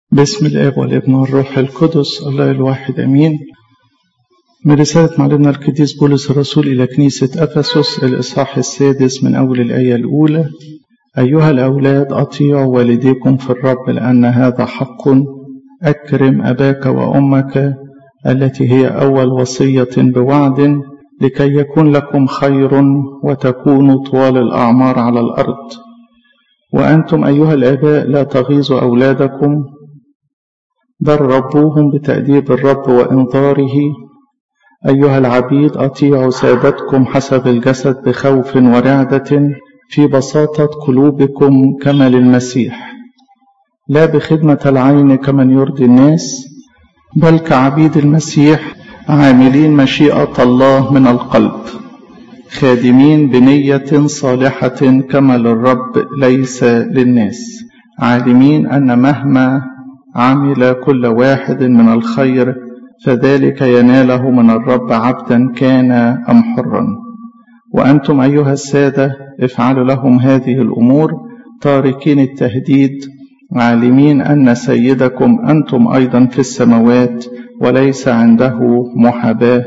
باسم الاب والابن والروح القدس الله الواحد امين من رسالة معلمنا القديس بولس الرسول إلى كنيسة أفسس الإصحاح السادس من أول الآية الأولى أيها الأولاد أطيعوا والديكم في الرب لأن هذا حق أكرم أباك وأمك التي هي أول وصية بوعد لكي يكون لكم خير وتكونوا طوال الأعمار على الأرض وأنتم أيها الآباء لا تغيظوا أولادكم بل ربوهم بتأديب الرب وإنظاره أيها العبيد أطيعوا سادتكم حسب الجسد بخوف ورعدة في بساطة قلوبكم كما للمسيح لا بخدمة العين كمن يرضي الناس بل كعبيد المسيح عاملين مشيئة الله من القلب خادمين بنية صالحة كما للرب ليس للناس عالمين أن مهما عمل كل واحد من الخير فذلك يناله من الرب عبدا كان أم حرا وأنتم أيها السادة افعلوا لهم هذه الأمور تاركين التهديد عالمين أن سيدكم أنتم أيضا في السماوات وليس عنده محاباة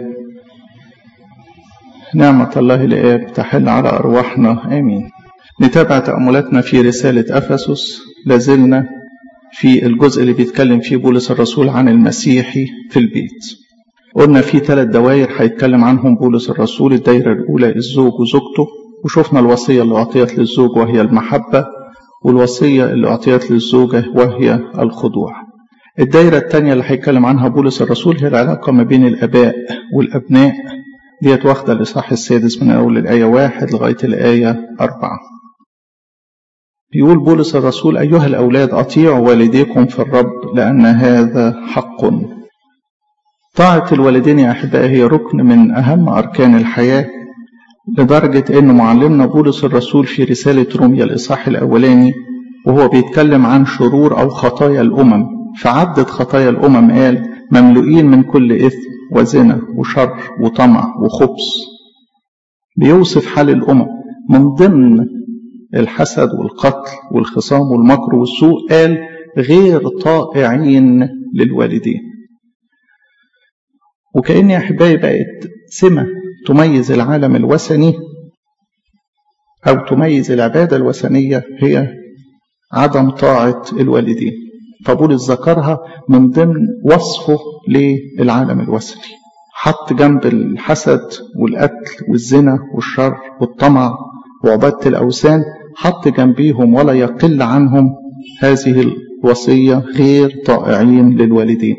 نعمة الله الآب تحل على أرواحنا آمين نتابع تأملاتنا في رسالة أفسس لازلنا في الجزء اللي بيتكلم فيه بولس الرسول عن المسيحي في البيت قلنا في ثلاث دوائر هيتكلم عنهم بولس الرسول الدايرة الأولى الزوج وزوجته وشفنا الوصية اللي أعطيت للزوج وهي المحبة والوصية اللي أعطيت للزوجة وهي الخضوع الدايرة الثانية اللي هيتكلم عنها بولس الرسول هي العلاقة ما بين الآباء والأبناء ديت واخدة الإصحاح السادس من أول الآية واحد لغاية الآية أربعة يقول بولس الرسول أيها الأولاد أطيعوا والديكم في الرب لأن هذا حق طاعة الوالدين يا أحبائي هي ركن من أهم أركان الحياة لدرجة أن معلمنا بولس الرسول في رسالة روميا الإصحاح الأولاني وهو بيتكلم عن شرور أو خطايا الأمم فعدت خطايا الأمم قال مملوئين من كل إثم وزنا وشر وطمع وخبث بيوصف حال الأمم من ضمن الحسد والقتل والخصام والمكر والسوء قال غير طائعين للوالدين وكأن يا أحبائي بقت سمة تميز العالم الوثني أو تميز العبادة الوثنية هي عدم طاعة الوالدين فبولس ذكرها من ضمن وصفه للعالم الوثني حط جنب الحسد والقتل والزنا والشر والطمع وعبادة الأوثان حط جنبيهم ولا يقل عنهم هذه الوصية غير طائعين للوالدين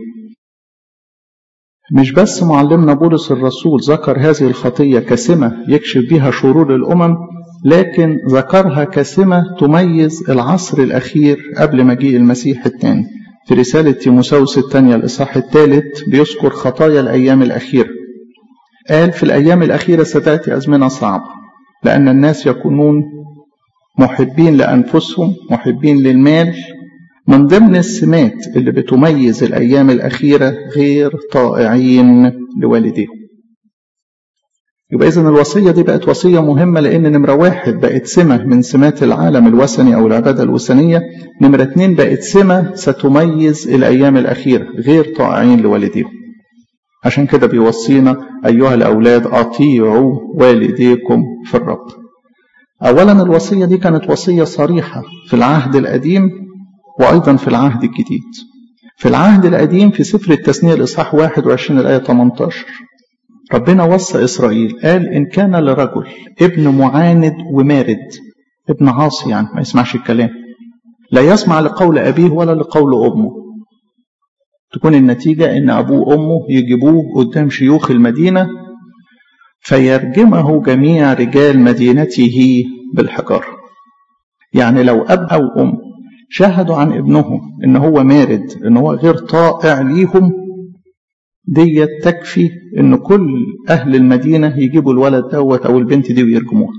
مش بس معلمنا بولس الرسول ذكر هذه الخطية كسمة يكشف بها شرور الأمم لكن ذكرها كسمة تميز العصر الأخير قبل مجيء المسيح الثاني في رسالة تيموساوس الثانية الإصحاح الثالث بيذكر خطايا الأيام الأخيرة قال في الأيام الأخيرة ستأتي أزمنة صعبة لأن الناس يكونون محبين لأنفسهم محبين للمال من ضمن السمات اللي بتميز الأيام الأخيرة غير طائعين لوالديهم يبقى إذن الوصية دي بقت وصية مهمة لأن نمرة واحد بقت سمة من سمات العالم الوثني أو العبادة الوثنية نمرة اتنين بقت سمة ستميز الأيام الأخيرة غير طائعين لوالديهم عشان كده بيوصينا أيها الأولاد أطيعوا والديكم في الرب أولا الوصية دي كانت وصية صريحة في العهد القديم وأيضا في العهد الجديد في العهد القديم في سفر التثنية الإصحاح 21 الآية 18 ربنا وصى إسرائيل قال إن كان لرجل ابن معاند ومارد ابن عاصي يعني ما يسمعش الكلام لا يسمع لقول أبيه ولا لقول أمه تكون النتيجة إن أبوه وأمه يجيبوه قدام شيوخ المدينة فيرجمه جميع رجال مدينته بالحجارة يعني لو أب أو أم شاهدوا عن ابنهم إن هو مارد إن هو غير طائع ليهم ديت تكفي إن كل أهل المدينة يجيبوا الولد دوت أو البنت دي ويرجموها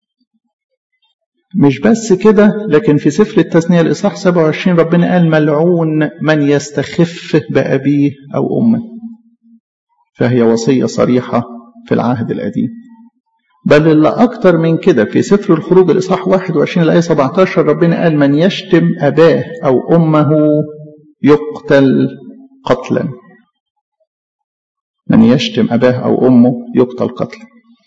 مش بس كده لكن في سفر التثنية الإصحاح 27 ربنا قال ملعون من يستخف بأبيه أو أمه فهي وصية صريحة في العهد القديم بل اللي أكتر من كده في سفر الخروج الإصحاح 21 الآية 17 ربنا قال من يشتم أباه أو أمه يقتل قتلا من يشتم أباه أو أمه يقتل قتلا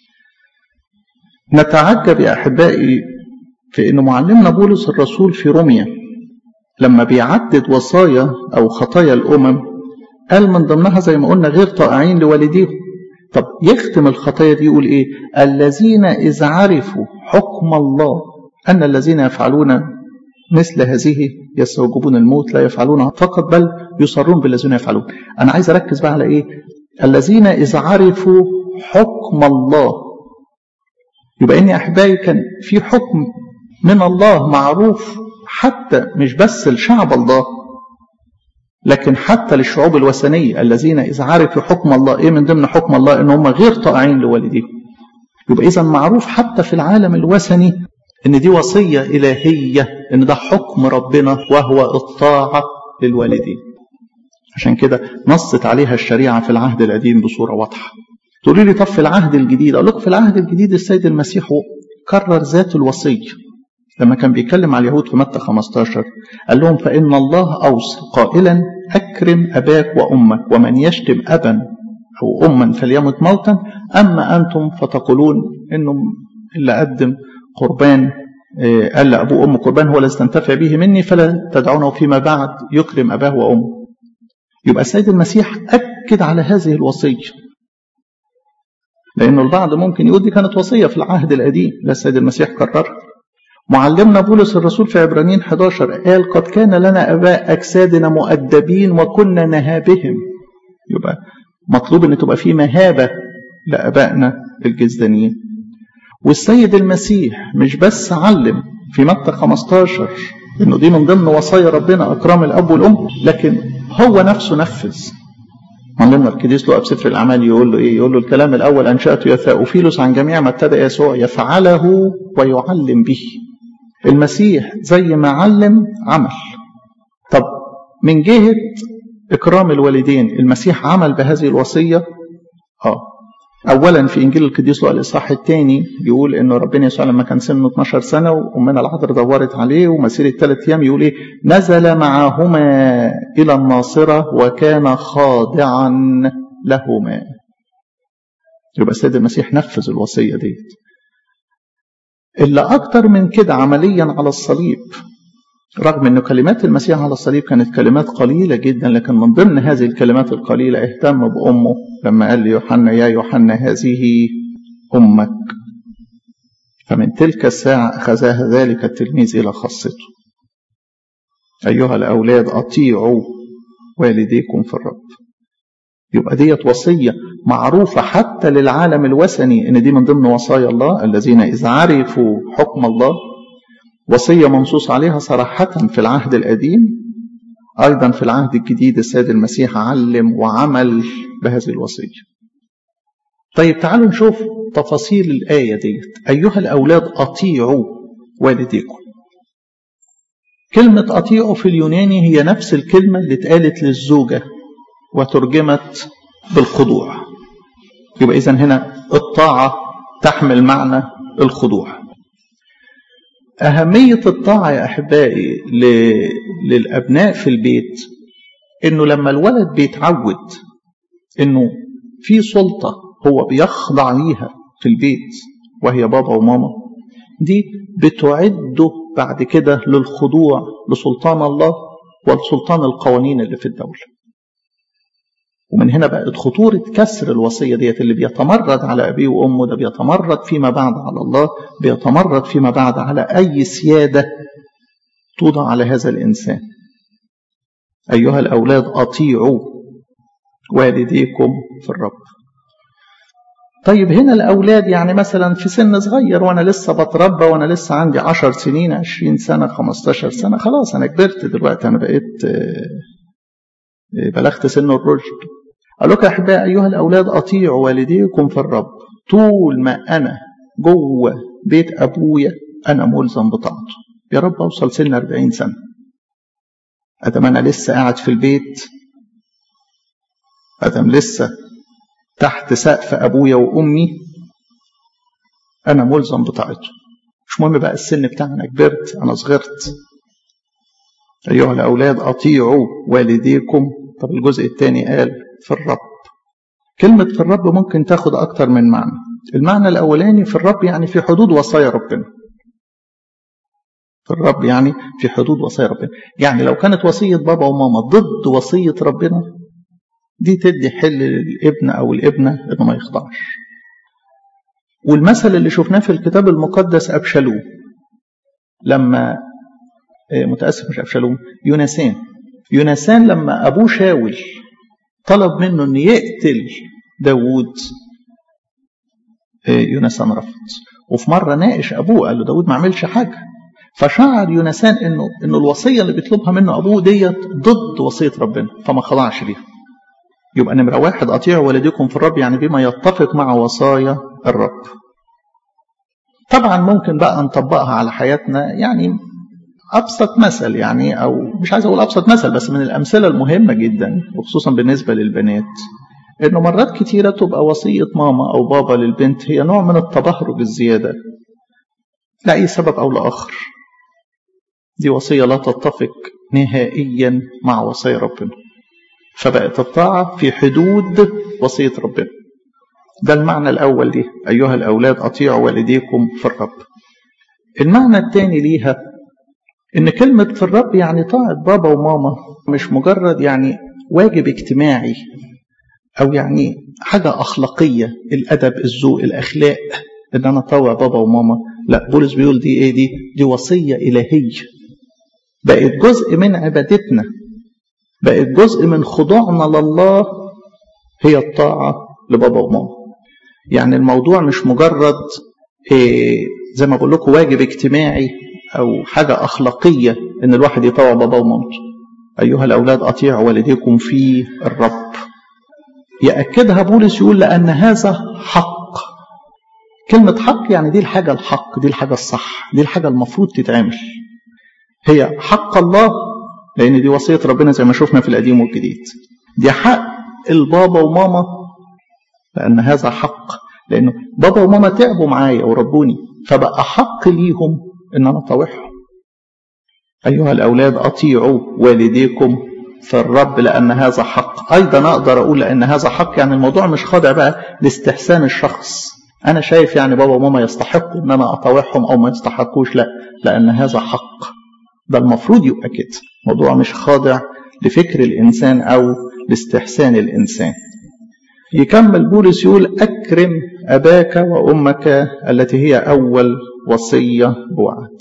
نتعجب يا أحبائي في أن معلمنا بولس الرسول في روميا لما بيعدد وصايا أو خطايا الأمم قال من ضمنها زي ما قلنا غير طائعين لوالديهم طب يختم الخطايا دي يقول ايه الذين اذ عرفوا حكم الله ان الذين يفعلون مثل هذه يستوجبون الموت لا يفعلونها فقط بل يصرون بالذين يفعلون انا عايز اركز بقى على ايه الذين اذ عرفوا حكم الله يبقى اني احبائي كان في حكم من الله معروف حتى مش بس لشعب الله لكن حتى للشعوب الوثنية الذين إذا عرفوا حكم الله إيه من ضمن حكم الله إن هم غير طائعين لوالديهم يبقى إذا معروف حتى في العالم الوثني إن دي وصية إلهية إن ده حكم ربنا وهو الطاعة للوالدين عشان كده نصت عليها الشريعة في العهد القديم بصورة واضحة تقولي لي طب في العهد الجديد أقول لكم في العهد الجديد السيد المسيح كرر ذات الوصية لما كان بيتكلم على اليهود في متى 15 قال لهم فإن الله أوصى قائلا أكرم أباك وأمك ومن يشتم أبا أو أما فليمت موتا أما أنتم فتقولون إنه اللي قدم قربان قال لأبوه وأمه قربان هو الذي تنتفع به مني فلا تدعونه فيما بعد يكرم أباه وأمه يبقى السيد المسيح أكد على هذه الوصية لأنه البعض ممكن يقول دي كانت وصية في العهد القديم لا السيد المسيح كررها معلمنا بولس الرسول في عبرانيين 11 قال قد كان لنا اباء اجسادنا مؤدبين وكنا نهابهم يبقى مطلوب ان تبقى في مهابه لابائنا الجسدانيين والسيد المسيح مش بس علم في متى 15 انه دي من ضمن وصايا ربنا اكرام الاب والام لكن هو نفسه نفذ معلمنا القديس له في سفر الاعمال يقول له ايه يقول له الكلام الاول انشاته يا ثاوفيلوس عن جميع ما ابتدى يسوع يفعله ويعلم به المسيح زي ما علم عمل طب من جهة إكرام الوالدين المسيح عمل بهذه الوصية آه أولا في إنجيل القديس لوقا الإصحاح الثاني بيقول إنه ربنا يسوع لما كان سنه 12 سنة وأمنا العذراء دورت عليه ومسيرة ثلاث أيام يقول إيه نزل معهما إلى الناصرة وكان خاضعا لهما يبقى السيد المسيح نفذ الوصية ديت إلا أكتر من كده عمليا على الصليب رغم أن كلمات المسيح على الصليب كانت كلمات قليلة جدا لكن من ضمن هذه الكلمات القليلة اهتم بأمه لما قال ليوحنا يا يوحنا هذه أمك فمن تلك الساعة أخذها ذلك التلميذ إلى خاصته أيها الأولاد أطيعوا والديكم في الرب يبقى ديت وصية معروفة حتى للعالم الوثني إن دي من ضمن وصايا الله الذين إذا عرفوا حكم الله وصية منصوص عليها صراحة في العهد القديم أيضا في العهد الجديد السيد المسيح علم وعمل بهذه الوصية طيب تعالوا نشوف تفاصيل الآية ديت أيها الأولاد أطيعوا والديكم كلمة أطيعوا في اليوناني هي نفس الكلمة اللي اتقالت للزوجة وترجمت بالخضوع يبقى إذا هنا الطاعة تحمل معنى الخضوع أهمية الطاعة يا أحبائي للأبناء في البيت إنه لما الولد بيتعود إنه في سلطة هو بيخضع ليها في البيت وهي بابا وماما دي بتعده بعد كده للخضوع لسلطان الله ولسلطان القوانين اللي في الدولة ومن هنا بقت خطورة كسر الوصية ديت اللي بيتمرد على أبيه وأمه ده بيتمرد فيما بعد على الله بيتمرد فيما بعد على أي سيادة توضع على هذا الإنسان أيها الأولاد أطيعوا والديكم في الرب طيب هنا الأولاد يعني مثلا في سن صغير وأنا لسه بتربى وأنا لسه عندي عشر سنين عشرين سنة خمستاشر سنة خلاص أنا كبرت دلوقتي أنا بقيت بلغت سن الرشد قال لك يا أحبائي أيها الأولاد أطيعوا والديكم في الرب طول ما أنا جوه بيت أبويا أنا ملزم بطاعته يا رب أوصل سن 40 سنة أدم أنا لسه قاعد في البيت أدم لسه تحت سقف أبويا وأمي أنا ملزم بطاعته مش مهم بقى السن بتاعنا كبرت أنا صغرت أيها الأولاد أطيعوا والديكم طب الجزء الثاني قال في الرب كلمة في الرب ممكن تاخد أكتر من معنى المعنى الأولاني في الرب يعني في حدود وصايا ربنا في الرب يعني في حدود وصايا ربنا يعني لو كانت وصية بابا وماما ضد وصية ربنا دي تدي حل للابن أو الابنة إنه ما يخضعش والمثل اللي شفناه في الكتاب المقدس أبشالوم لما متأسف مش أبشالوم يونسان يونسان لما أبوه شاول طلب منه أن يقتل داوود يونسان رفض وفي مرة ناقش أبوه قال له داوود ما عملش حاجة فشعر يونسان انه انه الوصيه اللي بيطلبها منه ابوه ديت ضد وصيه ربنا فما خضعش ليها. يبقى نمره واحد اطيعوا والديكم في الرب يعني بما يتفق مع وصايا الرب. طبعا ممكن بقى نطبقها على حياتنا يعني ابسط مثل يعني او مش عايز اقول ابسط مثل بس من الامثله المهمه جدا وخصوصا بالنسبه للبنات انه مرات كتيره تبقى وصيه ماما او بابا للبنت هي نوع من التبهرج الزياده لاي سبب او لاخر دي وصية لا تتفق نهائيا مع وصايا ربنا فبقت الطاعة في حدود وصية ربنا ده المعنى الأول ليه أيها الأولاد أطيعوا والديكم في الرب المعنى الثاني ليها إن كلمة في الرب يعني طاعة بابا وماما مش مجرد يعني واجب اجتماعي أو يعني حاجة أخلاقية الأدب الذوق الأخلاق إن أنا أطوع بابا وماما لا بولس بيقول دي إيه دي دي وصية إلهية بقت جزء من عبادتنا بقت جزء من خضوعنا لله هي الطاعة لبابا وماما يعني الموضوع مش مجرد إيه زي ما بقول لكم واجب اجتماعي أو حاجة أخلاقية إن الواحد يطوع بابا ومامته أيها الأولاد أطيعوا والديكم في الرب يأكدها بولس يقول لأن هذا حق كلمة حق يعني دي الحاجة الحق دي الحاجة الصح دي الحاجة المفروض تتعمل هي حق الله لأن دي وصية ربنا زي ما شفنا في القديم والجديد دي حق البابا وماما لأن هذا حق لأنه بابا وماما تعبوا معايا وربوني فبقى حق ليهم إن أنا أطاوعهم أيها الأولاد أطيعوا والديكم في الرب لأن هذا حق أيضا أقدر أقول لأن هذا حق يعني الموضوع مش خاضع بقى لاستحسان الشخص أنا شايف يعني بابا وماما يستحقوا إن أنا أطاوعهم أو ما يستحقوش لا لأن هذا حق ده المفروض يبقى كده موضوع مش خاضع لفكر الإنسان أو لاستحسان الإنسان يكمل بولس يقول أكرم أباك وأمك التي هي أول وصية بوعد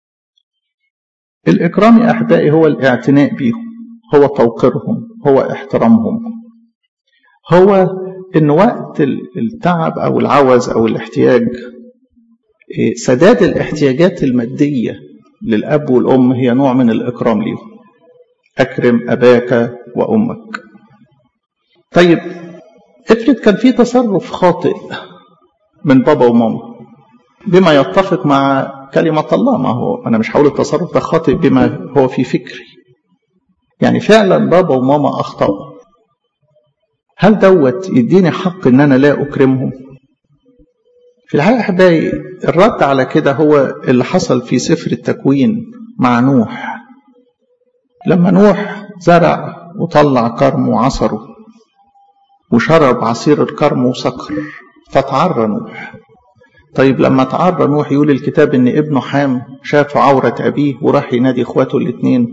الإكرام يا أحبائي هو الاعتناء بهم هو توقيرهم هو احترامهم هو إن وقت التعب أو العوز أو الاحتياج سداد الاحتياجات المادية للأب والأم هي نوع من الإكرام ليهم أكرم أباك وأمك طيب افرض كان في تصرف خاطئ من بابا وماما بما يتفق مع كلمة الله ما هو أنا مش هقول التصرف ده خاطئ بما هو في فكري يعني فعلا بابا وماما أخطأوا هل دوت يديني حق إن أنا لا أكرمهم في الحقيقة أحبائي الرد على كده هو اللي حصل في سفر التكوين مع نوح لما نوح زرع وطلع كرم وعصره وشرب عصير الكرم وسكر فتعرى نوح طيب لما تعرى نوح يقول الكتاب ان ابنه حام شاف عورة أبيه وراح ينادي إخواته الاثنين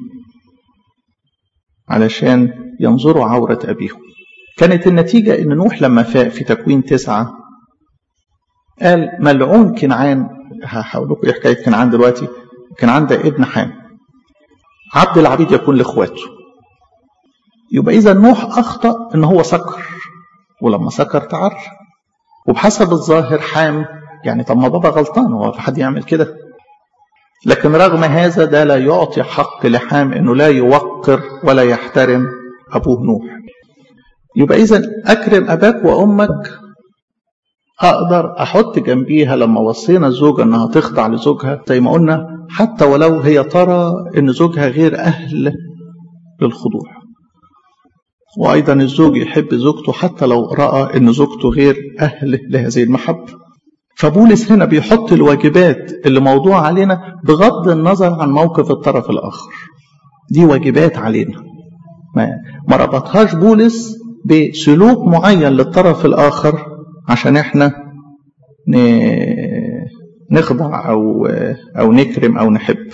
علشان ينظروا عورة أبيهم كانت النتيجة ان نوح لما فاق في تكوين تسعة قال ملعون كنعان هقول لكم ايه حكايه كنعان دلوقتي كنعان ده ابن حام عبد العبيد يكون لاخواته يبقى اذا نوح اخطا ان هو سكر ولما سكر تعر وبحسب الظاهر حام يعني طب ما بابا غلطان هو في حد يعمل كده لكن رغم هذا ده لا يعطي حق لحام انه لا يوقر ولا يحترم ابوه نوح يبقى اذا اكرم اباك وامك اقدر احط جنبيها لما وصينا الزوجة انها تخضع لزوجها زي ما قلنا حتى ولو هي ترى ان زوجها غير اهل للخضوع وايضا الزوج يحب زوجته حتى لو راى ان زوجته غير اهل لهذه المحبة فبولس هنا بيحط الواجبات اللي موضوع علينا بغض النظر عن موقف الطرف الاخر دي واجبات علينا ما, ما ربطهاش بولس بسلوك معين للطرف الآخر عشان احنا نخضع أو, أو نكرم أو نحب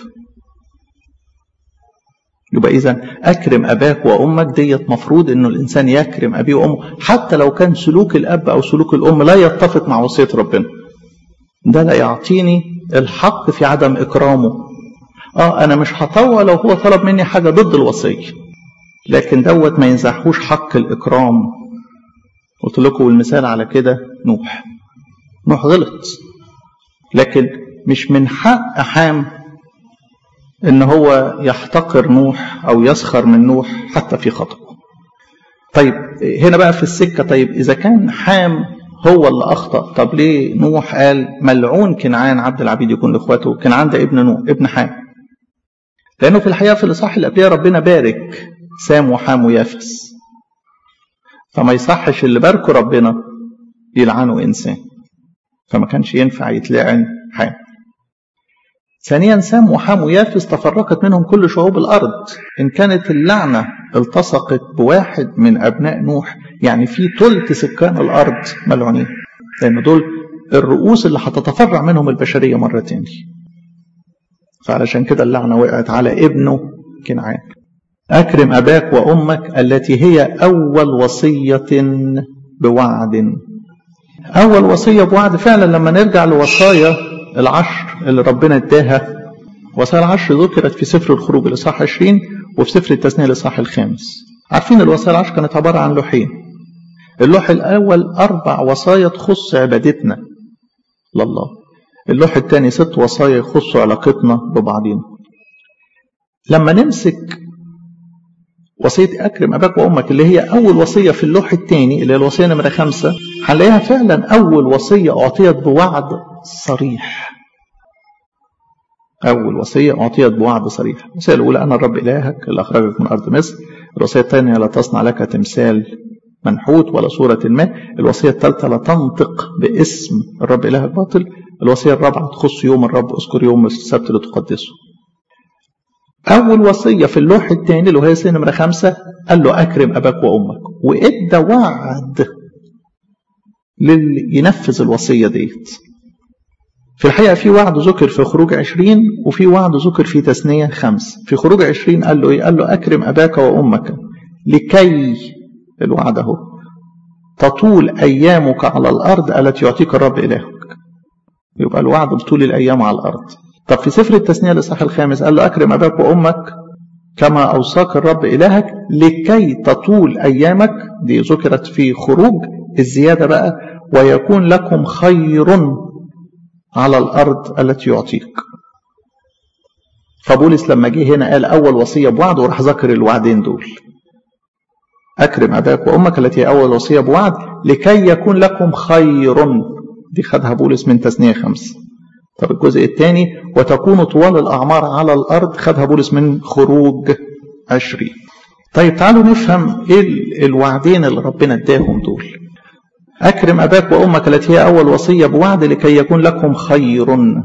يبقى إذا أكرم أباك وأمك ديت مفروض إنه الإنسان يكرم أبيه وأمه حتى لو كان سلوك الأب أو سلوك الأم لا يتفق مع وصية ربنا ده لا يعطيني الحق في عدم إكرامه آه أنا مش هطوع لو هو طلب مني حاجة ضد الوصية لكن دوت ما ينزحوش حق الإكرام قلت لكم المثال على كده نوح نوح غلط لكن مش من حق حام ان هو يحتقر نوح او يسخر من نوح حتى في خطأه طيب هنا بقى في السكة طيب اذا كان حام هو اللي اخطأ طب ليه نوح قال ملعون كنعان عبد العبيد يكون لاخواته كنعان ده ابن نوح ابن حام لانه في الحقيقة في الاصحاح اللي قبلها ربنا بارك سام وحام ويافس فما يصحش اللي باركه ربنا يلعنه انسان فما كانش ينفع يتلعن حام ثانيا سام وحام ويافس تفرقت منهم كل شعوب الأرض إن كانت اللعنة التصقت بواحد من أبناء نوح يعني في ثلث سكان الأرض ملعونين لأن دول الرؤوس اللي هتتفرع منهم البشرية مرة تاني فعلشان كده اللعنة وقعت على ابنه كنعان أكرم أباك وأمك التي هي أول وصية بوعد أول وصية بوعد فعلا لما نرجع لوصايا العشر اللي ربنا اداها وصايا العشر ذكرت في سفر الخروج الإصحاح 20 وفي سفر التثنية الإصحاح الخامس عارفين الوصايا العشر كانت عبارة عن لوحين اللوح الأول أربع وصايا تخص عبادتنا لله اللوح الثاني ست وصايا يخص علاقتنا ببعضنا لما نمسك وصية أكرم أباك وأمك اللي هي أول وصية في اللوح الثاني اللي هي الوصية نمرة خمسة هنلاقيها فعلا أول وصية أعطيت بوعد صريح أول وصية أعطيت بوعد صريح الوصية الأولى أنا الرب إلهك اللي أخرجك من أرض مصر الوصية الثانية لا تصنع لك تمثال منحوت ولا صورة ما الوصية الثالثة لا تنطق باسم الرب إلهك باطل الوصية الرابعة تخص يوم الرب اذكر يوم السبت لتقدسه أول وصية في اللوح الثاني اللي هي سنة نمرة خمسة قال له أكرم أباك وأمك وإدى وعد للي ينفذ الوصية ديت في الحقيقة في وعد ذكر في خروج عشرين وفي وعد ذكر في تثنية خمس في خروج عشرين قال له إيه؟ قال له أكرم أباك وأمك لكي الوعد أهو تطول أيامك على الأرض التي يعطيك الرب إلهك يبقى الوعد بطول الأيام على الأرض طب في سفر التثنية الإصحاح الخامس قال له أكرم أباك وأمك كما أوصاك الرب إلهك لكي تطول أيامك دي ذكرت في خروج الزيادة بقى ويكون لكم خير على الأرض التي يعطيك فبولس لما جه هنا قال أول وصية بوعد وراح ذكر الوعدين دول أكرم أباك وأمك التي هي أول وصية بوعد لكي يكون لكم خير دي خدها بولس من تثنية خمسة طب الجزء الثاني وتكون طوال الأعمار على الأرض خدها بولس من خروج عشرين طيب تعالوا نفهم ايه الوعدين اللي ربنا اداهم دول أكرم أباك وأمك التي هي أول وصية بوعد لكي يكون لكم خير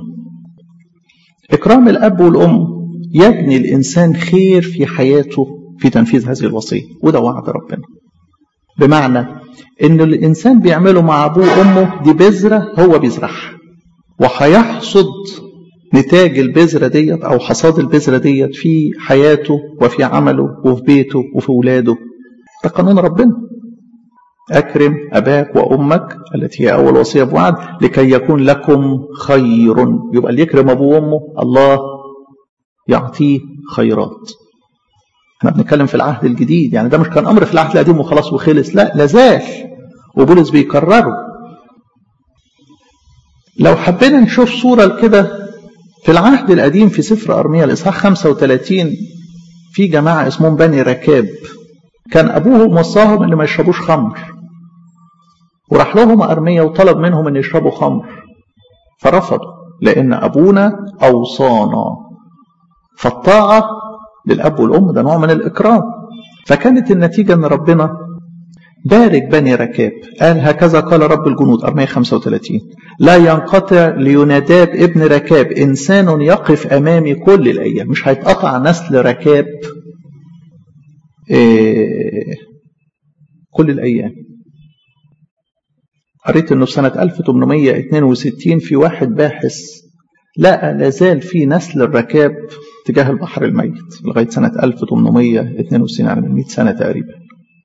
إكرام الأب والأم يبني الإنسان خير في حياته في تنفيذ هذه الوصية وده وعد ربنا بمعنى إن الإنسان بيعمله مع أبوه وأمه دي بذرة هو بيزرعها وهيحصد نتاج البذرة ديت أو حصاد البذرة ديت في حياته وفي عمله وفي بيته وفي ولاده ده قانون ربنا أكرم أباك وأمك التي هي أول وصية بوعد لكي يكون لكم خير يبقى اللي يكرم أبوه وأمه الله يعطيه خيرات احنا بنتكلم في العهد الجديد يعني ده مش كان أمر في العهد القديم وخلاص وخلص لا لازال وبولس بيكرره لو حبينا نشوف صورة كده في العهد القديم في سفر أرميا الإصحاح 35 في جماعة اسمهم بني ركاب كان أبوهم وصاهم إن ما يشربوش خمر وراح لهم أرميا وطلب منهم إن يشربوا خمر فرفضوا لأن أبونا أوصانا فالطاعة للأب والأم ده نوع من الإكرام فكانت النتيجة أن ربنا بارك بني ركاب قال هكذا قال رب الجنود أرمية 35 لا ينقطع ليناداب ابن ركاب إنسان يقف أمامي كل الأيام مش هيتقطع نسل ركاب إيه كل الأيام قريت انه في سنة 1862 في واحد باحث لقى لازال في نسل الركاب تجاه البحر الميت لغاية سنة 1862 يعني من 100 سنة تقريبا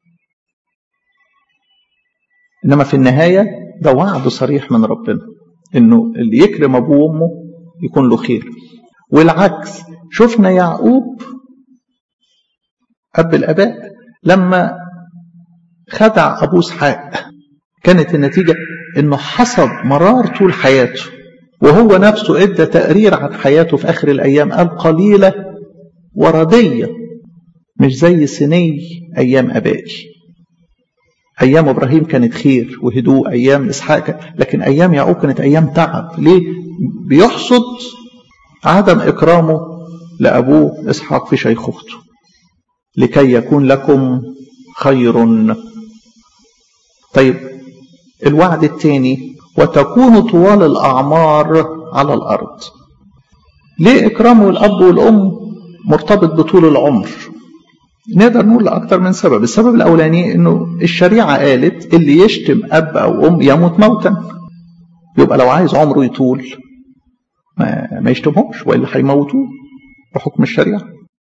إنما في النهاية ده وعد صريح من ربنا إنه اللي يكرم أبوه وأمه يكون له خير والعكس شفنا يعقوب أب الآباء لما خدع أبوه إسحاق كانت النتيجة إنه حصد مرار طول حياته وهو نفسه ادى تقرير عن حياته في آخر الأيام قال قليلة وردية مش زي سني أيام أبائي أيام إبراهيم كانت خير وهدوء أيام إسحاق لكن أيام يعقوب كانت أيام تعب ليه؟ بيحصد عدم إكرامه لأبوه إسحاق في شيخوخته لكي يكون لكم خير طيب الوعد الثاني وتكون طوال الأعمار على الأرض ليه إكرامه الأب والأم مرتبط بطول العمر نقدر نقول لأكثر من سبب السبب الأولاني أنه الشريعة قالت اللي يشتم أب أو أم يموت موتا يبقى لو عايز عمره يطول ما, ما يشتمهمش وإلا هيموتوه بحكم الشريعة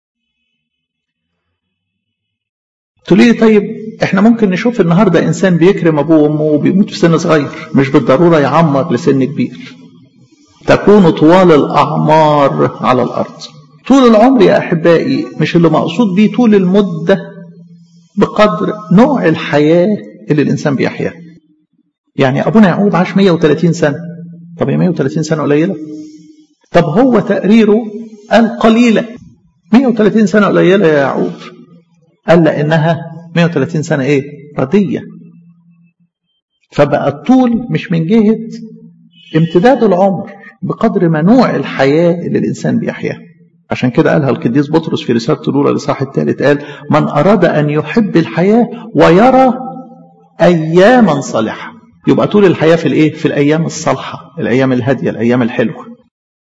تقول لي طيب احنا ممكن نشوف النهارده انسان بيكرم ابوه وامه وبيموت في سن صغير مش بالضروره يعمر لسن كبير تكون طوال الاعمار على الارض طول العمر يا احبائي مش اللي مقصود بيه طول المده بقدر نوع الحياه اللي الانسان بيحياها يعني ابونا يعقوب عاش 130 سنه طب هي 130 سنه قليله طب هو تقريره قال قليله 130 سنه قليله يا يعقوب قال لانها 130 سنة إيه؟ ردية فبقى الطول مش من جهة امتداد العمر بقدر ما نوع الحياة اللي الإنسان بيحياها عشان كده قالها القديس بطرس في رسالته الأولى الإصحاح الثالث قال من أراد أن يحب الحياة ويرى أياما صالحة يبقى طول الحياة في الإيه؟ في الأيام الصالحة الأيام الهادية الأيام الحلوة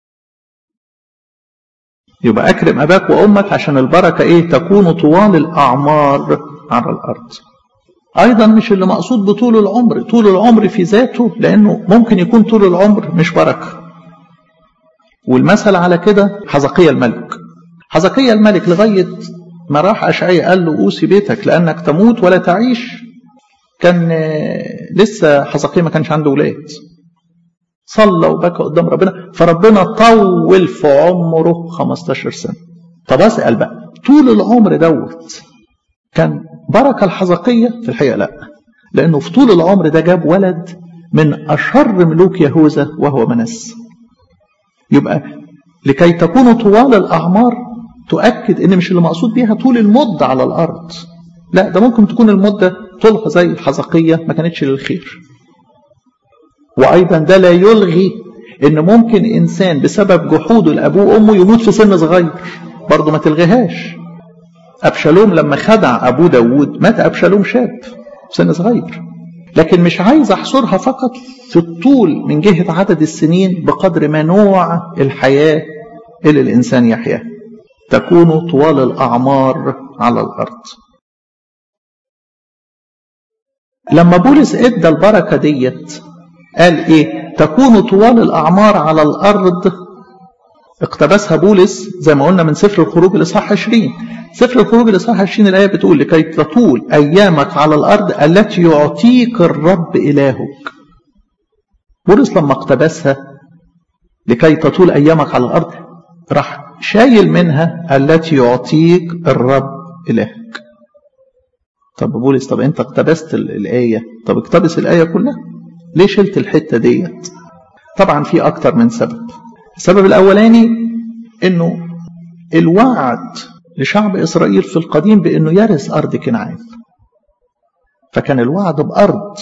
يبقى أكرم أباك وأمك عشان البركة إيه تكون طوال الأعمار على الأرض أيضا مش اللي مقصود بطول العمر طول العمر في ذاته لأنه ممكن يكون طول العمر مش بركة والمثل على كده حزقية الملك حزقية الملك لغاية ما راح أشعية قال له أوصي بيتك لأنك تموت ولا تعيش كان لسه حزقية ما كانش عنده ولاد صلى وبكى قدام ربنا فربنا طول في عمره 15 سنة طب اسأل بقى طول العمر دوت كان بركة الحزقية في الحقيقة لا لأنه في طول العمر ده جاب ولد من أشر ملوك يهوذا وهو منس يبقى لكي تكون طوال الأعمار تؤكد إن مش اللي مقصود بيها طول المدة على الأرض لا ده ممكن تكون المدة طولها زي الحزقية ما كانتش للخير وأيضا ده لا يلغي إن ممكن إنسان بسبب جحوده لأبوه وأمه يموت في سن صغير برضه ما تلغيهاش أبشالوم لما خدع أبوه داود مات أبشالوم شاب في سن صغير لكن مش عايز أحصرها فقط في الطول من جهة عدد السنين بقدر ما نوع الحياة اللي الإنسان يحياها تكون طوال الأعمار على الأرض لما بولس ادى البركة ديت قال ايه تكون طوال الاعمار على الارض اقتبسها بولس زي ما قلنا من سفر الخروج الاصحاح 20 سفر الخروج الاصحاح 20 الايه بتقول لكي تطول ايامك على الارض التي يعطيك الرب الهك بولس لما اقتبسها لكي تطول ايامك على الارض راح شايل منها التي يعطيك الرب الهك طب بولس طب انت اقتبست الايه طب اقتبس الايه كلها ليه شلت الحته ديت طبعا في اكتر من سبب السبب الاولاني انه الوعد لشعب اسرائيل في القديم بانه يرث ارض كنعان فكان الوعد بارض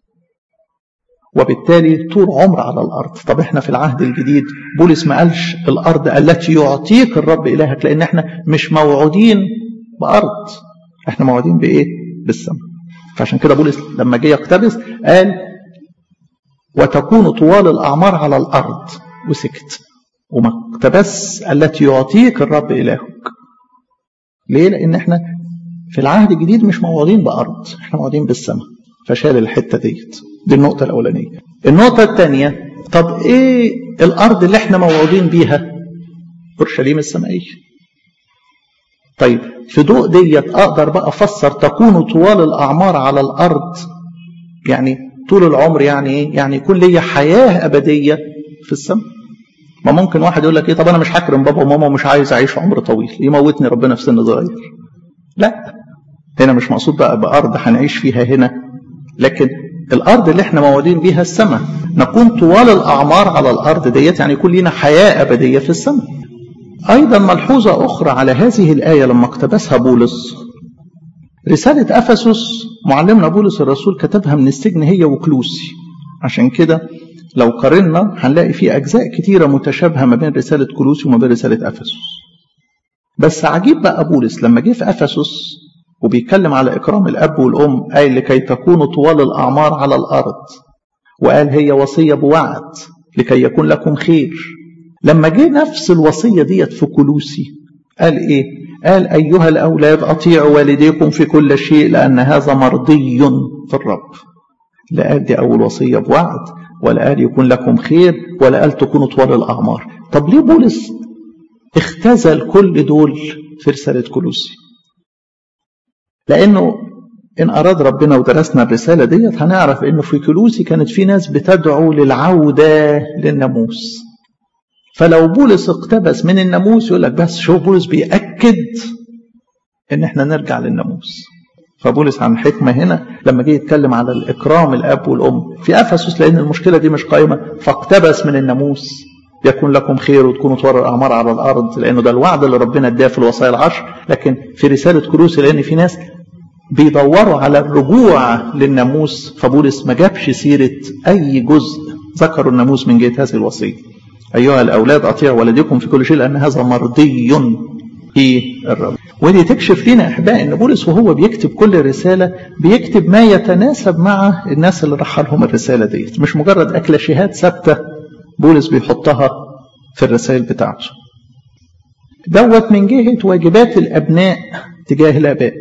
وبالتالي طول عمر على الارض طب احنا في العهد الجديد بولس ما قالش الارض التي يعطيك الرب الهك لان احنا مش موعودين بارض احنا موعودين بايه بالسماء فعشان كده بولس لما جه يقتبس قال وتكون طوال الأعمار على الأرض وسكت وما اقتبس التي يعطيك الرب إلهك ليه؟ لأن احنا في العهد الجديد مش موعودين بأرض احنا موعودين بالسماء فشال الحتة ديت دي النقطة الأولانية النقطة الثانية طب ايه الأرض اللي احنا موعودين بيها أورشليم السمائية طيب في ضوء ديت أقدر بقى أفسر تكون طوال الأعمار على الأرض يعني طول العمر يعني ايه؟ يعني يكون ليا حياة أبدية في السماء ما ممكن واحد يقول لك ايه طب انا مش هكرم بابا وماما ومش عايز اعيش عمر طويل يموتني ربنا في سن صغير لا هنا مش مقصود بقى بارض هنعيش فيها هنا لكن الارض اللي احنا موعودين بيها السماء نكون طوال الاعمار على الارض ديت يعني يكون لنا حياه ابديه في السماء ايضا ملحوظه اخرى على هذه الايه لما اقتبسها بولس رساله افسس معلمنا بولس الرسول كتبها من السجن هي وكلوسي عشان كده لو قارنا هنلاقي في أجزاء كتيرة متشابهة ما بين رسالة كلوسي وما بين رسالة أفسس بس عجيب بقى بولس لما جه في أفسس وبيتكلم على إكرام الأب والأم قال لكي تكونوا طوال الأعمار على الأرض وقال هي وصية بوعد لكي يكون لكم خير لما جه نفس الوصية ديت في كلوسي قال إيه قال أيها الأولاد أطيعوا والديكم في كل شيء لأن هذا مرضي في الرب لا قال دي أول وصية بوعد ولا قال يكون لكم خير ولا قال تكونوا طوال الأعمار طب ليه بولس اختزل كل دول في رسالة كلوسي لأنه إن أراد ربنا ودرسنا الرسالة ديت هنعرف إنه في كلوسي كانت في ناس بتدعو للعودة للناموس فلو بولس اقتبس من الناموس يقول لك بس شوف بولس بيأكد إن إحنا نرجع للناموس فبولس عن حكمة هنا لما جه يتكلم على الإكرام الأب والأم في أفسس لأن المشكلة دي مش قائمة فاقتبس من الناموس يكون لكم خير وتكونوا طوال الأعمار على الأرض لأنه ده الوعد اللي ربنا اداه في الوصايا العشر لكن في رسالة كروسي لأن في ناس بيدوروا على الرجوع للناموس فبولس ما جابش سيرة أي جزء ذكروا الناموس من جهة هذه الوصية أيها الأولاد أطيعوا والديكم في كل شيء لأن هذا مرضي في الرب ودي تكشف لنا احبائي ان بولس وهو بيكتب كل رساله بيكتب ما يتناسب مع الناس اللي راح لهم الرساله ديت مش مجرد اكلاشيهات ثابته بولس بيحطها في الرسائل بتاعته دوت من جهه واجبات الابناء تجاه الاباء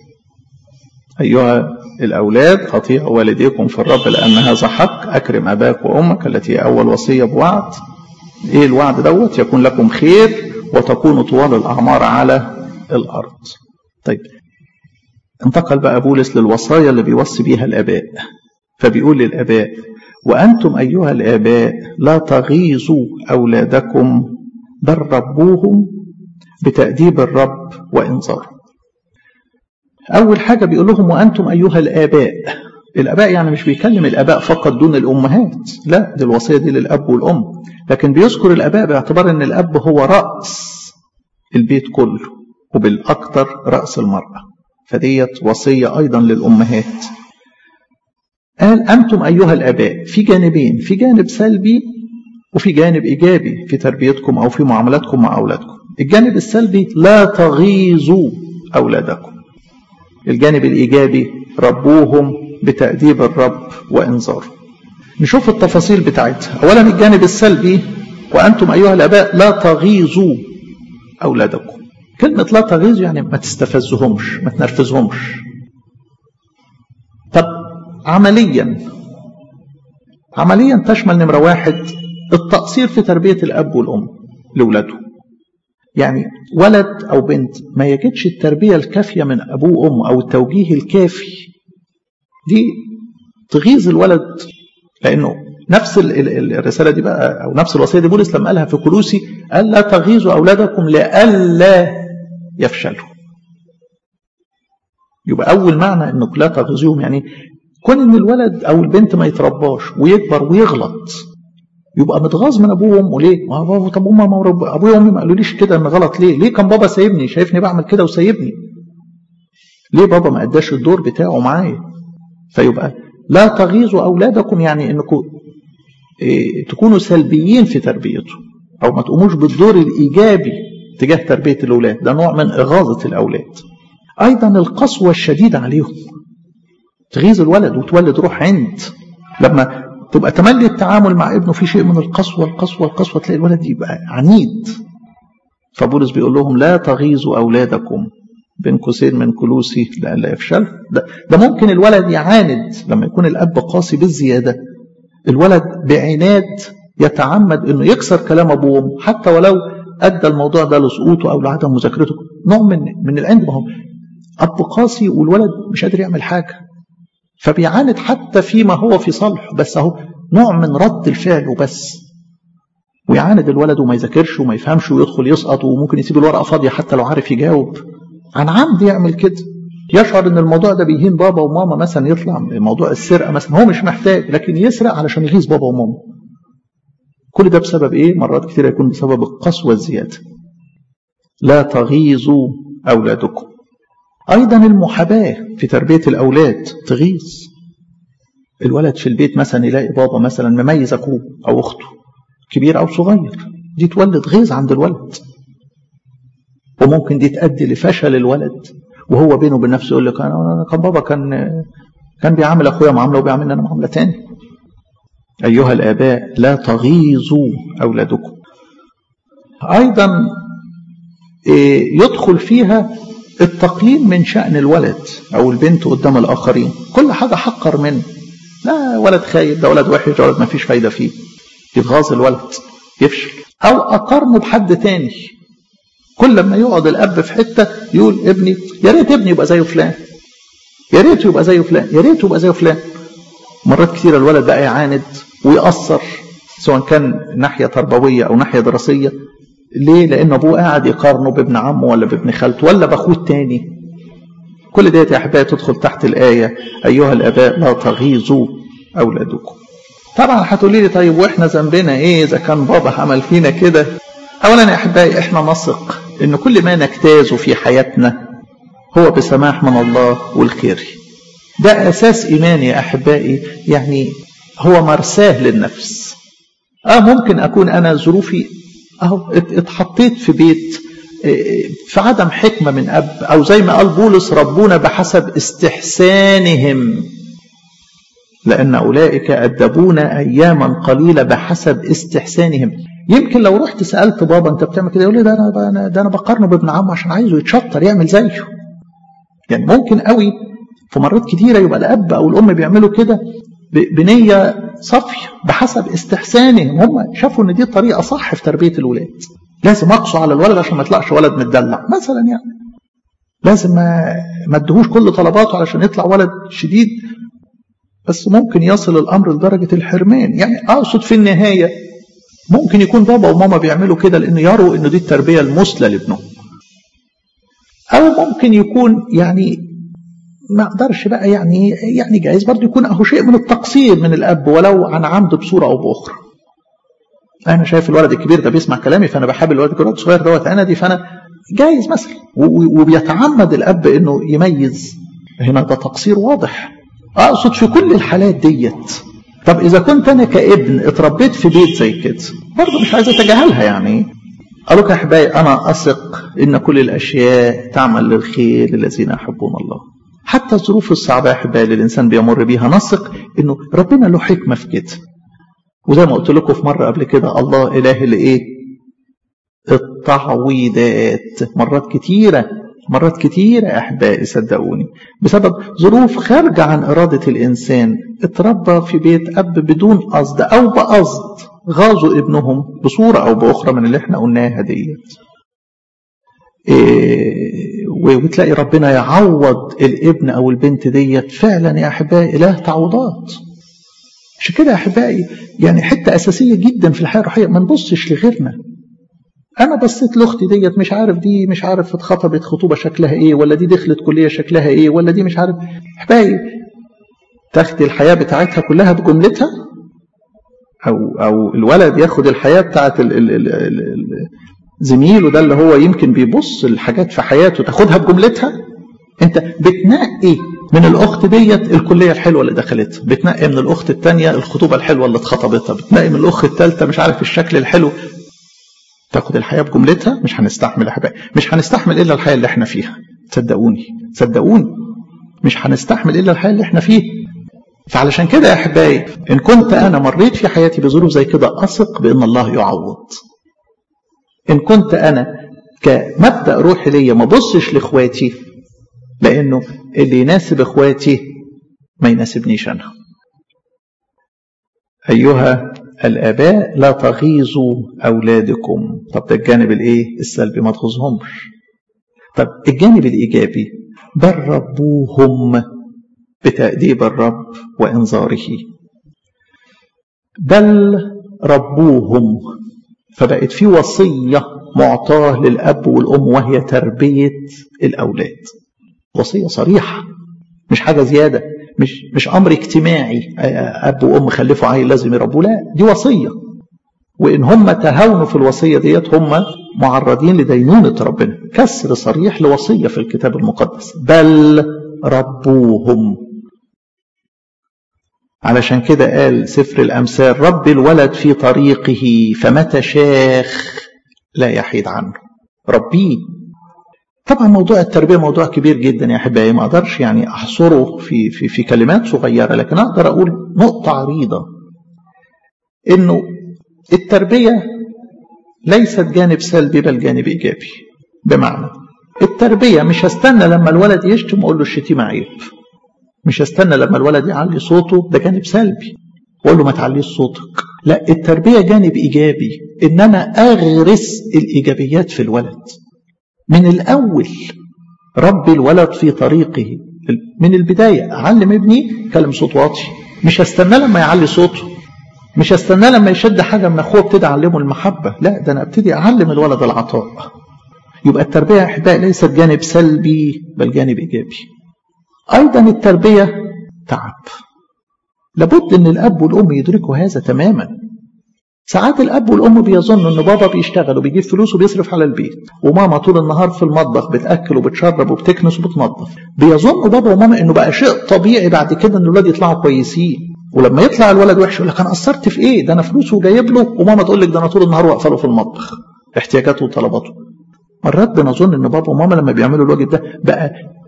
ايها الاولاد اطيعوا والديكم في الرب لان هذا حق اكرم اباك وامك التي هي اول وصيه بوعد ايه الوعد دوت يكون لكم خير وتكون طوال الأعمار على الأرض طيب انتقل بقى بولس للوصايا اللي بيوصي بيها الآباء فبيقول للآباء وأنتم أيها الآباء لا تغيظوا أولادكم بل ربوهم بتأديب الرب وإنذاره أول حاجة بيقول لهم وأنتم أيها الآباء الآباء يعني مش بيكلم الآباء فقط دون الأمهات لا دي الوصية دي للأب والأم لكن بيذكر الآباء باعتبار أن الأب هو رأس البيت كله وبالأكثر رأس المرأة فديت وصية أيضا للأمهات قال أنتم أيها الآباء في جانبين في جانب سلبي وفي جانب إيجابي في تربيتكم أو في معاملاتكم مع أولادكم الجانب السلبي لا تغيظوا أولادكم الجانب الإيجابي ربوهم بتأديب الرب وإنذاره نشوف التفاصيل بتاعتها أولا الجانب السلبي وأنتم أيها الآباء لا تغيظوا أولادكم كلمة لا تغيظ يعني ما تستفزهمش ما تنرفزهمش طب عمليا عمليا تشمل نمرة واحد التقصير في تربية الأب والأم لأولاده يعني ولد أو بنت ما يجدش التربية الكافية من أبوه وأمه أو التوجيه الكافي دي تغيظ الولد لأنه نفس الرسالة دي بقى أو نفس الوصية دي بولس لما قالها في كلوسي قال لا تغيظوا أولادكم لئلا يفشلوا يبقى أول معنى إنك لا تغيظوهم يعني كون إن الولد أو البنت ما يترباش ويكبر ويغلط يبقى متغاظ من ابوه وامه ليه؟ ما بابا طب امه ما رب... ابويا وامي ما قالوليش كده ان غلط ليه؟ ليه كان بابا سايبني؟ شايفني بعمل كده وسايبني؟ ليه بابا ما اداش الدور بتاعه معايا؟ فيبقى لا تغيظوا اولادكم يعني انكم إيه تكونوا سلبيين في تربيته او ما تقوموش بالدور الايجابي تجاه تربيه الاولاد ده نوع من اغاظه الاولاد. ايضا القسوه الشديده عليهم تغيظ الولد وتولد روح عند لما تبقى تملي التعامل مع ابنه في شيء من القسوة القسوة القسوة تلاقي الولد يبقى عنيد فبولس بيقول لهم لا تغيظوا أولادكم بين قوسين من كلوسي لئلا يفشل ده, ده ممكن الولد يعاند لما يكون الاب قاسي بالزياده الولد بعناد يتعمد انه يكسر كلام ابوه حتى ولو ادى الموضوع ده لسقوطه او لعدم مذاكرته نوع من من العند ما هو اب قاسي والولد مش قادر يعمل حاجه فبيعاند حتى فيما هو في صالحه بس اهو نوع من رد الفعل وبس ويعاند الولد وما يذاكرش وما يفهمش ويدخل يسقط وممكن يسيب الورقه فاضيه حتى لو عارف يجاوب عن عمد يعمل كده يشعر ان الموضوع ده بيهين بابا وماما مثلا يطلع موضوع السرقه مثلا هو مش محتاج لكن يسرق علشان يغيظ بابا وماما كل ده بسبب ايه مرات كتير يكون بسبب القسوه الزياده لا تغيظوا اولادكم ايضا المحاباه في تربيه الاولاد تغيظ الولد في البيت مثلا يلاقي بابا مثلا مميز اخوه او اخته كبير او صغير دي تولد غيظ عند الولد وممكن دي تؤدي لفشل الولد وهو بينه وبين نفسه يقول لك انا كان بابا كان كان بيعامل اخويا معامله وبيعاملني انا معامله تاني ايها الاباء لا تغيظوا اولادكم ايضا يدخل فيها التقليل من شأن الولد أو البنت قدام الآخرين كل حاجة حقر منه لا ولد خايب ده ولد وحش ده ولد ما فيش فايدة فيه يتغاظ الولد يفشل أو أقارنه بحد تاني كل لما يقعد الأب في حتة يقول ابني يا ريت ابني يبقى زي فلان يا ريت يبقى زي فلان يا ريت يبقى زي فلان مرات كثيرة الولد بقى يعاند ويأثر سواء كان ناحية تربوية أو ناحية دراسية ليه؟ لأن أبوه قاعد يقارنه بابن عمه ولا بابن خالته ولا بأخوه التاني. كل ديت يا أحبائي تدخل تحت الآية أيها الآباء لا تغيظوا أولادكم. طبعا هتقولي لي طيب وإحنا ذنبنا إيه إذا كان بابا عمل فينا كده؟ أولا يا أحبائي إحنا نثق إن كل ما نجتازه في حياتنا هو بسماح من الله والخير. ده أساس إيماني يا أحبائي يعني هو مرساه للنفس. آه ممكن أكون أنا ظروفي اهو اتحطيت في بيت في عدم حكمه من اب او زي ما قال بولس ربونا بحسب استحسانهم لان اولئك ادبونا اياما قليله بحسب استحسانهم يمكن لو رحت سالت بابا انت بتعمل كده يقول لي ده انا ده انا بقارنه بابن عمه عشان عايزه يتشطر يعمل زيه يعني ممكن قوي في مرات كتيره يبقى الاب او الام بيعملوا كده بنيه صافيه بحسب استحسانهم هم شافوا ان دي طريقه صح في تربيه الولاد لازم اقسو على الولد عشان ما يطلعش ولد متدلع مثلا يعني لازم ما ادهوش كل طلباته علشان يطلع ولد شديد بس ممكن يصل الامر لدرجه الحرمان يعني اقصد في النهايه ممكن يكون بابا وماما بيعملوا كده لان يروا انه دي التربيه المثلى لابنهم او ممكن يكون يعني ما اقدرش بقى يعني يعني جايز برضه يكون اهو شيء من التقصير من الاب ولو عن عمد بصوره او باخرى. انا شايف الولد الكبير ده بيسمع كلامي فانا بحب الولد الصغير دوت انا دي فانا جايز مثلا وبيتعمد الاب انه يميز هنا ده تقصير واضح. اقصد في كل الحالات ديت طب اذا كنت انا كابن اتربيت في بيت زي كده برضه مش عايز اتجاهلها يعني قالوا يا احبائي انا اثق ان كل الاشياء تعمل للخير للذين يحبون الله. حتى الظروف الصعبة يا أحبائي اللي الإنسان بيمر بيها نثق إنه ربنا له حكمة في كده. وزي ما قلت لكم في مرة قبل كده الله إله لإيه؟ التعويضات مرات كتيرة مرات كتيرة يا أحبائي صدقوني بسبب ظروف خارجة عن إرادة الإنسان اتربى في بيت أب بدون قصد أو بقصد غاظوا ابنهم بصورة أو بأخرى من اللي احنا قلناها ديت. إيه وتلاقي ربنا يعوض الابن او البنت ديت فعلا يا احبائي اله تعويضات عشان كده يا احبائي يعني حته اساسيه جدا في الحياه الروحيه ما نبصش لغيرنا انا بصيت لاختي ديت مش عارف دي مش عارف اتخطبت خطوبه شكلها ايه ولا دي دخلت كليه شكلها ايه ولا دي مش عارف احبائي تاخدي الحياه بتاعتها كلها بجملتها او او الولد ياخد الحياه بتاعت ال ال ال ال ال زميله ده اللي هو يمكن بيبص الحاجات في حياته تاخدها بجملتها انت بتنقي من الاخت ديت الكليه الحلوه اللي دخلتها بتنقي من الاخت الثانيه الخطوبه الحلوه اللي اتخطبتها بتنقي من الاخت الثالثه مش عارف الشكل الحلو تاخد الحياه بجملتها مش هنستحمل يا حبايبي مش هنستحمل الا الحياه اللي احنا فيها صدقوني صدقوني مش هنستحمل الا الحياه اللي احنا فيها فعلشان كده يا احبائي ان كنت انا مريت في حياتي بظروف زي كده اثق بان الله يعوض إن كنت أنا كمبدأ روحي ليا ما بصش لإخواتي لانه اللي يناسب اخواتي ما يناسبنيش انا ايها الاباء لا تغيظوا اولادكم طب ده الجانب الايه السلبي ما تغيظهمش طب الجانب الايجابي بل ربوهم بتاديب الرب وانذاره بل ربوهم فبقت في وصيه معطاه للاب والام وهي تربيه الاولاد وصيه صريحه مش حاجه زياده مش مش امر اجتماعي اب وام خلفوا عيل لازم يربوه لا دي وصيه وان هم تهاونوا في الوصيه ديت هم معرضين لدينونه ربنا كسر صريح لوصيه في الكتاب المقدس بل ربوهم علشان كده قال سفر الامثال رب الولد في طريقه فمتى شاخ لا يحيد عنه ربيه طبعا موضوع التربيه موضوع كبير جدا يا احبائي ما اقدرش يعني احصره في في في كلمات صغيره لكن اقدر اقول نقطه عريضه انه التربيه ليست جانب سلبي بل جانب ايجابي بمعنى التربيه مش هستنى لما الولد يشتم اقول له الشتيمه عيب مش هستنى لما الولد يعلي صوته ده جانب سلبي واقول له ما تعليش صوتك لا التربيه جانب ايجابي ان انا اغرس الايجابيات في الولد من الأول رب الولد في طريقه من البداية أعلم ابني كلم صوت واطي مش هستنى لما يعلي صوته مش هستنى لما يشد حاجة من أخوه ابتدي أعلمه المحبة لا ده أنا ابتدي أعلم الولد العطاء يبقى التربية يا أحبائي ليست جانب سلبي بل جانب إيجابي أيضا التربية تعب لابد أن الأب والأم يدركوا هذا تماما ساعات الاب والام بيظنوا ان بابا بيشتغل وبيجيب فلوس وبيصرف على البيت وماما طول النهار في المطبخ بتاكل وبتشرب وبتكنس وبتنظف بيظنوا بابا وماما انه بقى شيء طبيعي بعد كده ان الولاد يطلعوا كويسين ولما يطلع الولد وحش يقول لك انا قصرت في ايه ده انا فلوسه جايب له وماما تقول لك ده انا طول النهار واقفه له في المطبخ احتياجاته وطلباته مرات بنظن ان بابا وماما لما بيعملوا الواجب ده بقى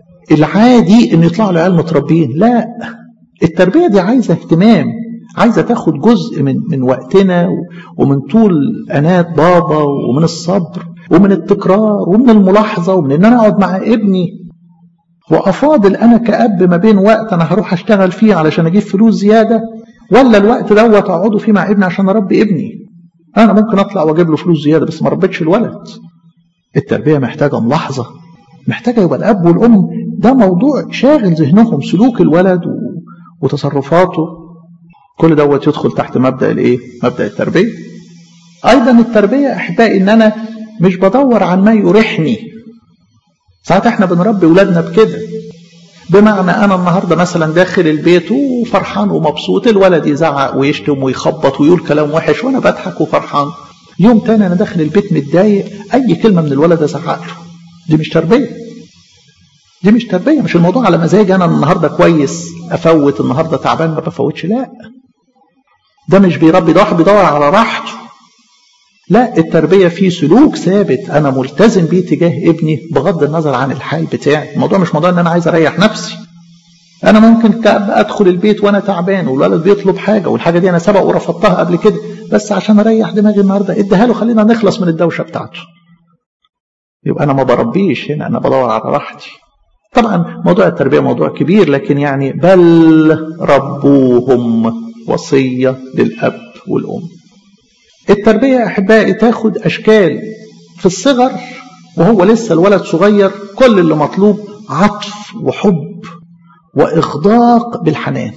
العادي ان يطلعوا العيال متربيين لا التربيه دي عايزه اهتمام عايزه تاخد جزء من من وقتنا ومن طول انات بابا ومن الصبر ومن التكرار ومن الملاحظه ومن ان انا اقعد مع ابني وافاضل انا كاب ما بين وقت انا هروح اشتغل فيه علشان اجيب فلوس زياده ولا الوقت دوت اقعده فيه مع ابني عشان اربي ابني انا ممكن اطلع واجيب له فلوس زياده بس ما ربيتش الولد التربيه محتاجه ملاحظه محتاجه يبقى الاب والام ده موضوع شاغل ذهنهم سلوك الولد وتصرفاته كل دوت يدخل تحت مبدا الايه مبدا التربيه ايضا التربيه احبائي ان انا مش بدور عن ما يريحني ساعات احنا بنربي اولادنا بكده بمعنى انا النهارده مثلا داخل البيت وفرحان ومبسوط الولد يزعق ويشتم ويخبط ويقول كلام وحش وانا بضحك وفرحان يوم تاني انا داخل البيت متضايق اي كلمه من الولد ازعق له دي مش تربيه دي مش تربيه مش الموضوع على مزاجي انا النهارده كويس افوت النهارده تعبان ما بفوتش لا ده مش بيربي ده واحد بيدور على راحته لا التربية في سلوك ثابت أنا ملتزم بيه تجاه ابني بغض النظر عن الحال بتاعي الموضوع مش موضوع إن أنا عايز أريح نفسي أنا ممكن كأب أدخل البيت وأنا تعبان والولد بيطلب حاجة والحاجة دي أنا سبق ورفضتها قبل كده بس عشان أريح دماغي النهاردة اديها له خلينا نخلص من الدوشة بتاعته يبقى أنا ما بربيش هنا أنا بدور على راحتي طبعا موضوع التربية موضوع كبير لكن يعني بل ربوهم وصية للأب والأم التربية أحبائي تاخد أشكال في الصغر وهو لسه الولد صغير كل اللي مطلوب عطف وحب وإخضاق بالحنان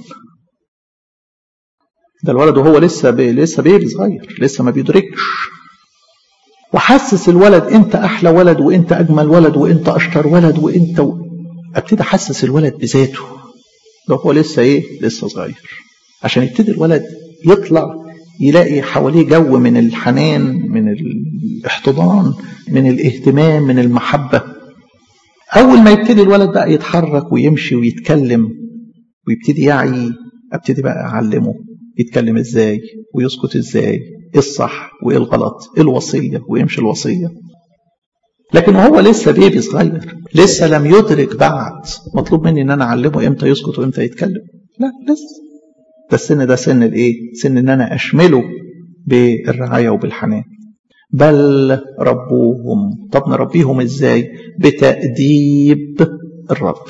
ده الولد وهو لسه بي لسه بيبي صغير لسه ما بيدركش وحسس الولد انت احلى ولد وانت اجمل ولد وانت اشطر ولد وانت و... ابتدي احسس الولد بذاته ده هو لسه ايه لسه صغير عشان يبتدي الولد يطلع يلاقي حواليه جو من الحنان من الاحتضان من الاهتمام من المحبة أول ما يبتدي الولد بقى يتحرك ويمشي ويتكلم ويبتدي يعي ابتدي بقى أعلمه يتكلم ازاي ويسكت ازاي ايه الصح وايه الغلط ايه الوصية ويمشي الوصية لكن هو لسه بيبي صغير لسه لم يدرك بعد مطلوب مني ان انا اعلمه امتى يسكت وامتى يتكلم لا لسه ده السن ده سن الايه سن ان انا اشمله بالرعايه وبالحنان بل ربوهم طب نربيهم ازاي بتاديب الرب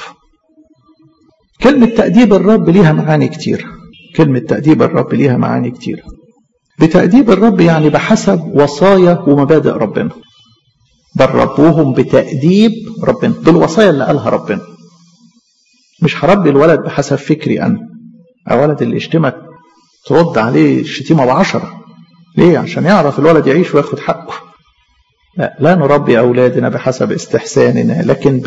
كلمة تأديب الرب ليها معاني كتير كلمة تأديب الرب ليها معاني كتير بتأديب الرب يعني بحسب وصايا ومبادئ ربنا دربوهم بتأديب ربنا بالوصايا اللي قالها ربنا مش هربي الولد بحسب فكري أنا الولد اللي يشتمك ترد عليه الشتيمة بعشرة ليه عشان يعرف الولد يعيش وياخد حقه لا لا نربي أولادنا بحسب استحساننا لكن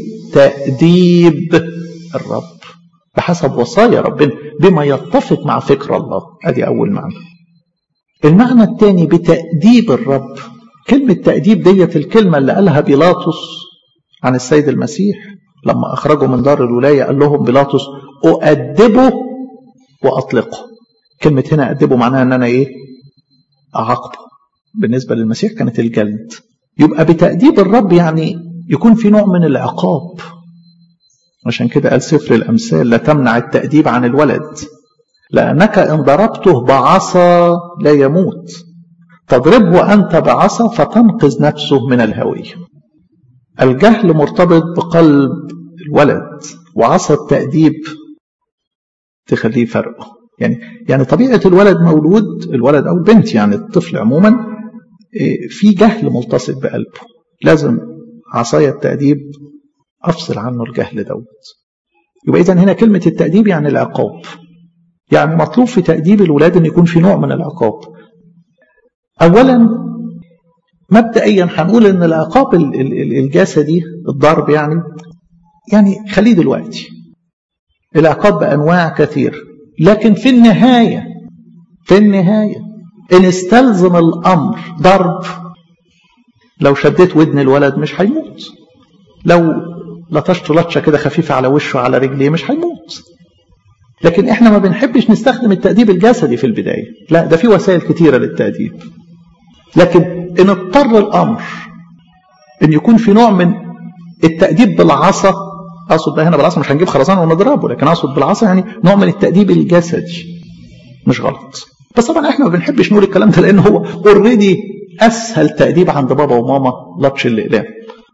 بتأديب الرب بحسب وصايا ربنا بما يتفق مع فكر الله ادي اول معنى المعنى الثاني بتأديب الرب كلمة تأديب ديت الكلمة اللي قالها بيلاطس عن السيد المسيح لما أخرجوا من دار الولاية قال لهم بيلاطس أؤدبه وأطلقه كلمة هنا أدبه معناها أن أنا إيه أعاقبه بالنسبة للمسيح كانت الجلد يبقى بتأديب الرب يعني يكون في نوع من العقاب عشان كده قال سفر الأمثال لا تمنع التأديب عن الولد لأنك إن ضربته بعصا لا يموت تضربه أنت بعصا فتنقذ نفسه من الهوية الجهل مرتبط بقلب الولد وعصا التأديب تخليه فرقه يعني يعني طبيعة الولد مولود الولد أو البنت يعني الطفل عموما في جهل ملتصق بقلبه لازم عصايا التأديب أفصل عنه الجهل دوت يبقى إذا هنا كلمة التأديب يعني العقاب يعني مطلوب في تأديب الولاد أن يكون في نوع من العقاب أولا مبدئيا هنقول أن العقاب الجسدي الضرب يعني يعني خليه دلوقتي العقاب بأنواع كثير لكن في النهاية في النهاية إن استلزم الأمر ضرب لو شديت ودن الولد مش هيموت لو لطشت لطشه كده خفيفه على وشه على رجليه مش هيموت لكن احنا ما بنحبش نستخدم التأديب الجسدي في البداية لا ده في وسائل كتيرة للتأديب لكن ان اضطر الامر ان يكون في نوع من التأديب بالعصا اقصد بقى هنا بالعصا مش هنجيب خرزان ونضربه لكن اقصد بالعصا يعني نوع من التأديب الجسدي مش غلط بس طبعا احنا ما بنحبش نقول الكلام ده لان هو اوريدي اسهل تأديب عند بابا وماما لطش الاقلام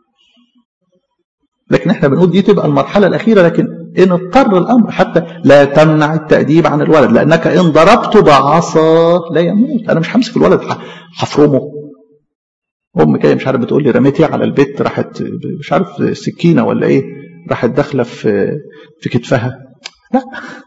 لكن احنا بنقول دي تبقى المرحلة الأخيرة لكن إن اضطر الأمر حتى لا تمنع التأديب عن الولد لأنك إن ضربته بعصا لا يموت أنا مش همسك الولد هفرمه أم جاية مش عارف بتقول لي رميتي على البيت راحت مش عارف سكينة ولا إيه راحت داخلة في في كتفها لا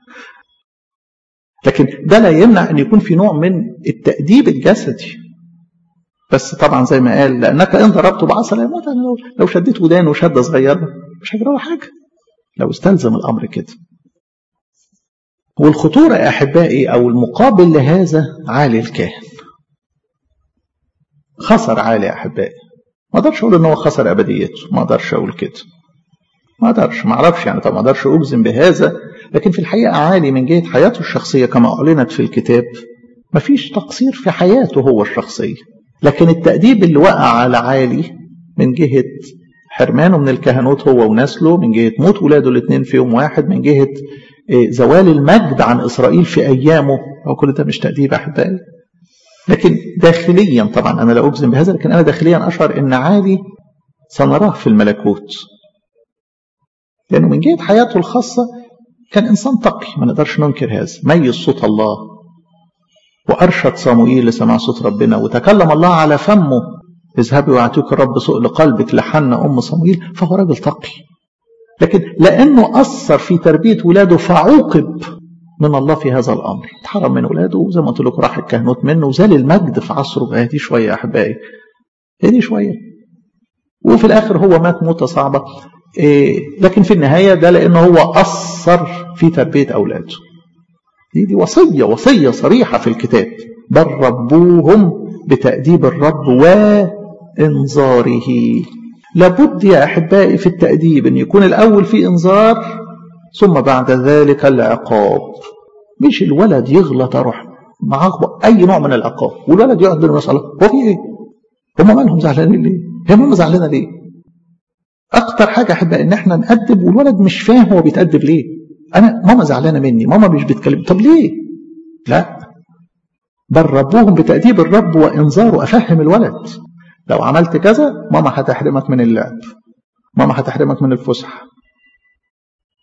لكن ده لا يمنع أن يكون في نوع من التأديب الجسدي بس طبعا زي ما قال لانك ان ضربته بعصا لا يموت انا لو لو شديت ودانه شده صغيره مش هيجرى له حاجه لو استلزم الامر كده والخطوره يا احبائي او المقابل لهذا عالي الكاهن خسر عالي يا احبائي ما اقدرش اقول ان هو خسر ابديته ما اقدرش اقول كده ما اقدرش ما اعرفش يعني طب ما اقدرش اجزم بهذا لكن في الحقيقه عالي من جهه حياته الشخصيه كما اعلنت في الكتاب ما فيش تقصير في حياته هو الشخصيه لكن التأديب اللي وقع على عالي من جهة حرمانه من الكهنوت هو ونسله من جهة موت ولاده الاثنين في يوم واحد من جهة زوال المجد عن إسرائيل في أيامه أو كل ده مش تأديب أحبائي لكن داخليا طبعا أنا لا أجزم بهذا لكن أنا داخليا أشعر أن عالي سنراه في الملكوت لأنه من جهة حياته الخاصة كان إنسان تقي ما نقدرش ننكر هذا ميز صوت الله وأرشد صموئيل لسماع صوت ربنا وتكلم الله على فمه اذهبي واعطيك الرب سؤل قلبك لحنا أم صموئيل فهو راجل تقي لكن لأنه أثر في تربية ولاده فعوقب من الله في هذا الأمر اتحرم من ولاده وزي ما قلت لكم راح الكهنوت منه وزال المجد في عصره هدي شوية يا أحبائي هدي شوية وفي الآخر هو مات موتة صعبة إيه لكن في النهاية ده لأنه هو أثر في تربية أولاده دي دي وصية وصية صريحة في الكتاب بل ربوهم بتأديب الرب وإنذاره لابد يا أحبائي في التأديب أن يكون الأول في إنذار ثم بعد ذلك العقاب مش الولد يغلط أروح معاه أي نوع من العقاب والولد يقعد بين المسألة هو في إيه؟ هم مالهم زعلانين ليه؟ هي ماما زعلانة ليه؟ أكتر حاجة أحبائي إن إحنا نأدب والولد مش فاهم هو بيتأدب ليه؟ انا ماما زعلانه مني ماما مش بتكلم طب ليه لا بل ربوهم بتأديب الرب وإنذاره أفهم الولد لو عملت كذا ماما هتحرمك من اللعب ماما هتحرمك من الفسح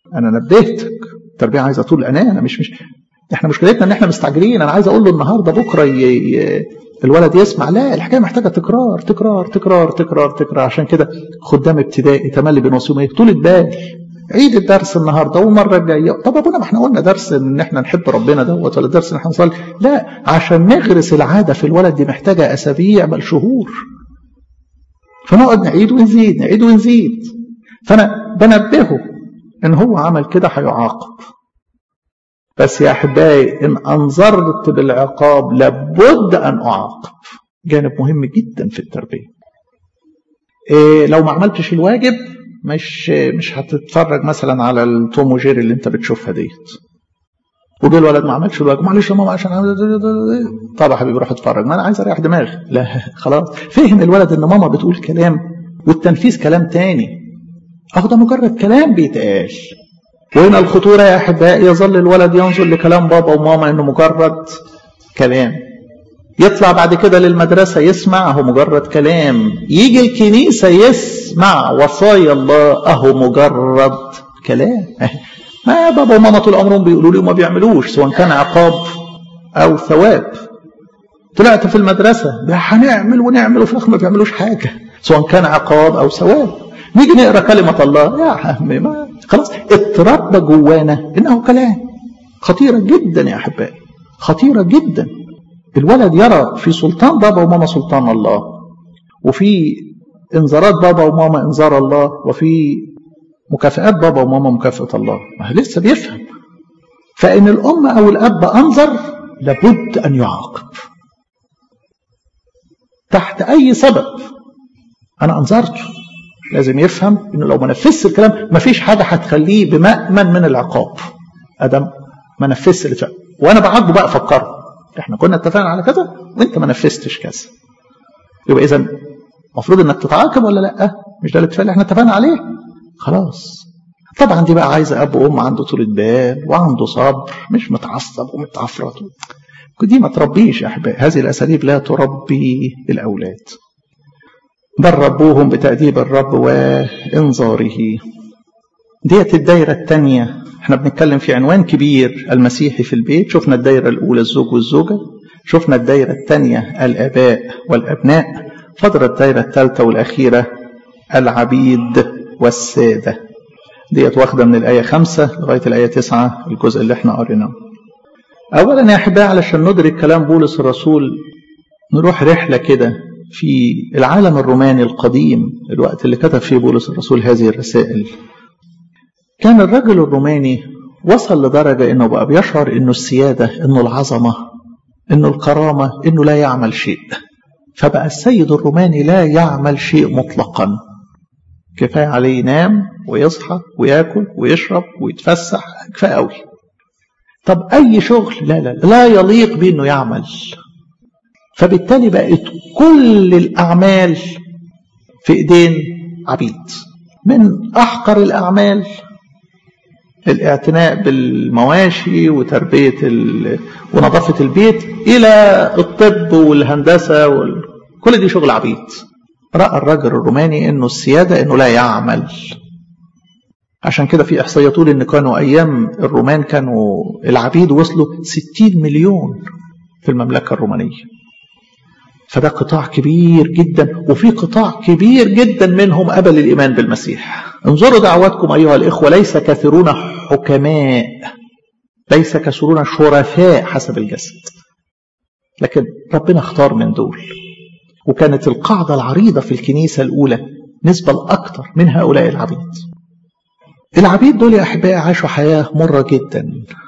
انا نبهتك التربيه عايزه طول انا انا مش مش احنا مشكلتنا ان احنا مستعجلين انا عايز اقول له النهارده بكره ي... ي... الولد يسمع لا الحكايه محتاجه تكرار تكرار تكرار تكرار تكرار عشان كده خدام ابتدائي تملي بنوصيهم ايه طول بال عيد الدرس النهارده والمره الجايه طب ابونا ما احنا قلنا درس ان احنا نحب ربنا دوت ولا درس ان احنا نصلي لا عشان نغرس العاده في الولد دي محتاجه اسابيع بل شهور فنقعد نعيد ونزيد نعيد ونزيد فانا بنبهه ان هو عمل كده هيعاقب بس يا احبائي ان انظرت بالعقاب لابد ان اعاقب جانب مهم جدا في التربيه إيه لو ما عملتش الواجب مش مش هتتفرج مثلا على التوم وجيري اللي انت بتشوفها ديت وجه الولد ما عملش الواجب معلش يا ماما عشان عمل طب يا حبيبي روح اتفرج ما انا عايز اريح دماغي لا خلاص فهم الولد ان ماما بتقول كلام والتنفيذ كلام تاني اهو ده مجرد كلام بيتقال وهنا الخطوره يا احبائي يظل الولد ينظر لكلام بابا وماما انه مجرد كلام يطلع بعد كده للمدرسة يسمع أهو مجرد كلام يجي الكنيسة يسمع وصايا الله أهو مجرد كلام ما بابا وماما طول عمرهم بيقولوا لي وما بيعملوش سواء كان عقاب أو ثواب طلعت في المدرسة هنعمل ونعمل وفي الآخر ما بيعملوش حاجة سواء كان عقاب أو ثواب نيجي نقرا كلمة الله يا عمي ما خلاص اتربى جوانا إنه كلام خطيرة جدا يا أحبائي خطيرة جدا الولد يرى في سلطان بابا وماما سلطان الله وفي انذارات بابا وماما انذار الله وفي مكافئات بابا وماما مكافأة الله ما لسه بيفهم فإن الأم أو الأب أنظر لابد أن يعاقب تحت أي سبب أنا أنظرته لازم يفهم إنه لو ما نفذش الكلام ما فيش حاجة هتخليه بمأمن من العقاب أدم ما نفذش اللي فعل. وأنا بعاقبه بقى أفكره احنا كنا اتفقنا على كذا وانت ما نفذتش كذا يبقى اذا المفروض انك تتعاقب ولا لا مش ده الاتفاق اللي احنا اتفقنا عليه خلاص طبعا دي بقى عايزه اب وام عنده طولة بال وعنده صبر مش متعصب ومتعفرط دي ما تربيش يا احبائي هذه الاساليب لا تربي الاولاد بل ربوهم بتأديب الرب وانذاره ديت الدايره الثانيه احنا بنتكلم في عنوان كبير المسيحي في البيت شفنا الدايرة الأولى الزوج والزوجة شفنا الدايرة الثانية الآباء والأبناء فضل الدايرة الثالثة والأخيرة العبيد والسادة ديت واخدة من الآية خمسة لغاية الآية تسعة الجزء اللي احنا قريناه أولا يا أحبائي علشان ندرك كلام بولس الرسول نروح رحلة كده في العالم الروماني القديم الوقت اللي كتب فيه بولس الرسول هذه الرسائل كان الرجل الروماني وصل لدرجة انه بقى بيشعر انه السيادة انه العظمة انه الكرامة انه لا يعمل شيء فبقى السيد الروماني لا يعمل شيء مطلقا كفاية عليه ينام ويصحى وياكل ويشرب ويتفسح كفاية قوي طب اي شغل لا لا لا يليق بيه انه يعمل فبالتالي بقت كل الاعمال في ايدين عبيد من احقر الاعمال الاعتناء بالمواشي وتربية ونظافة البيت إلى الطب والهندسة وال... كل دي شغل عبيد رأى الرجل الروماني أنه السيادة أنه لا يعمل عشان كده في إحصائية تقول أن كانوا أيام الرومان كانوا العبيد وصلوا 60 مليون في المملكة الرومانية فده قطاع كبير جدا وفي قطاع كبير جدا منهم قبل الإيمان بالمسيح انظروا دعواتكم أيها الإخوة ليس كثيرون حكماء ليس كثيرون شرفاء حسب الجسد لكن ربنا اختار من دول وكانت القاعدة العريضة في الكنيسة الأولى نسبة الأكثر من هؤلاء العبيد العبيد دول يا أحبائي عاشوا حياة مرة جدا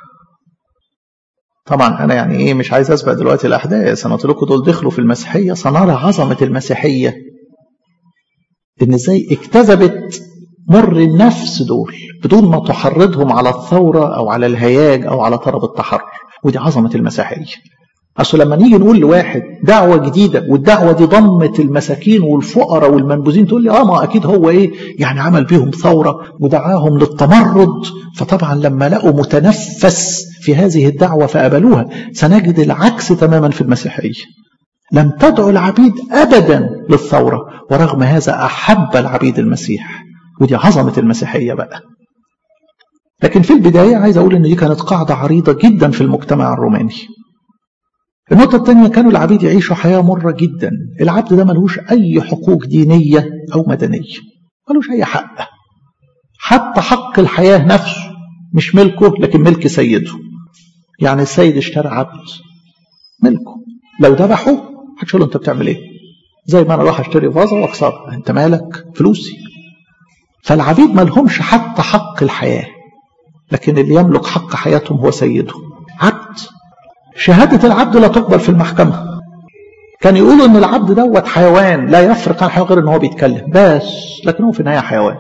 طبعا انا يعني ايه مش عايز اسبق دلوقتي الاحداث انا قلت لكم دول دخلوا في المسيحيه سنرى عظمه المسيحيه ان ازاي اكتسبت مر النفس دول بدون ما تحرضهم على الثوره او على الهياج او على طرب التحرر ودي عظمه المسيحيه اصل لما نيجي نقول لواحد دعوه جديده والدعوه دي ضمت المساكين والفقراء والمنبوذين تقول لي اه ما اكيد هو ايه يعني عمل بيهم ثوره ودعاهم للتمرد فطبعا لما لقوا متنفس في هذه الدعوه فقبلوها سنجد العكس تماما في المسيحيه لم تدعو العبيد ابدا للثوره ورغم هذا احب العبيد المسيح ودي عظمه المسيحيه بقى لكن في البداية عايز أقول إن دي كانت قاعدة عريضة جدا في المجتمع الروماني النقطة الثانية كانوا العبيد يعيشوا حياة مرة جدا العبد ده ملهوش أي حقوق دينية أو مدنية ملوش أي حق حتى حق الحياة نفسه مش ملكه لكن ملك سيده يعني السيد اشترى عبد ملكه لو ذبحه محدش له انت بتعمل ايه زي ما انا اروح اشتري فازه واكسرها انت مالك فلوسي فالعبيد ما لهمش حتى حق الحياه لكن اللي يملك حق حياتهم هو سيده عبد شهاده العبد لا تقبل في المحكمه كان يقولوا ان العبد دوت حيوان لا يفرق عن حيوان غير ان هو بيتكلم بس لكن هو في النهايه حيوان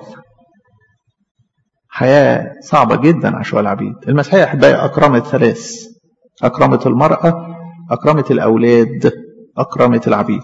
حياه صعبه جدا عشان العبيد المسيحيه احبائي اكرمت ثلاث اكرمت المراه اكرمت الاولاد اكرمت العبيد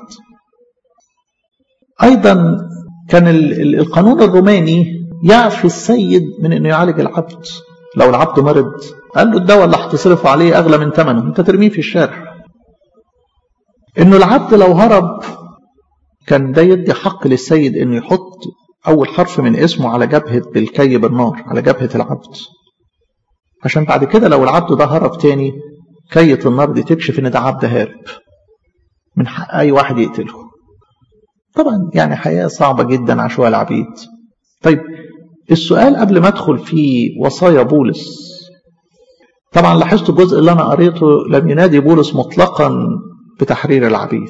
ايضا كان القانون الروماني يعفي السيد من انه يعالج العبد لو العبد مرض قال له الدواء اللي هتصرفه عليه اغلى من ثمنه انت ترميه في الشارع انه العبد لو هرب كان ده يدي حق للسيد انه يحط اول حرف من اسمه على جبهه بالكي بالنار على جبهه العبد عشان بعد كده لو العبد ده هرب تاني كية النار دي تكشف ان ده عبد هارب من حق اي واحد يقتله طبعا يعني حياة صعبة جدا عشوائي العبيد طيب السؤال قبل ما ادخل في وصايا بولس طبعا لاحظت الجزء اللي انا قريته لم ينادي بولس مطلقا بتحرير العبيد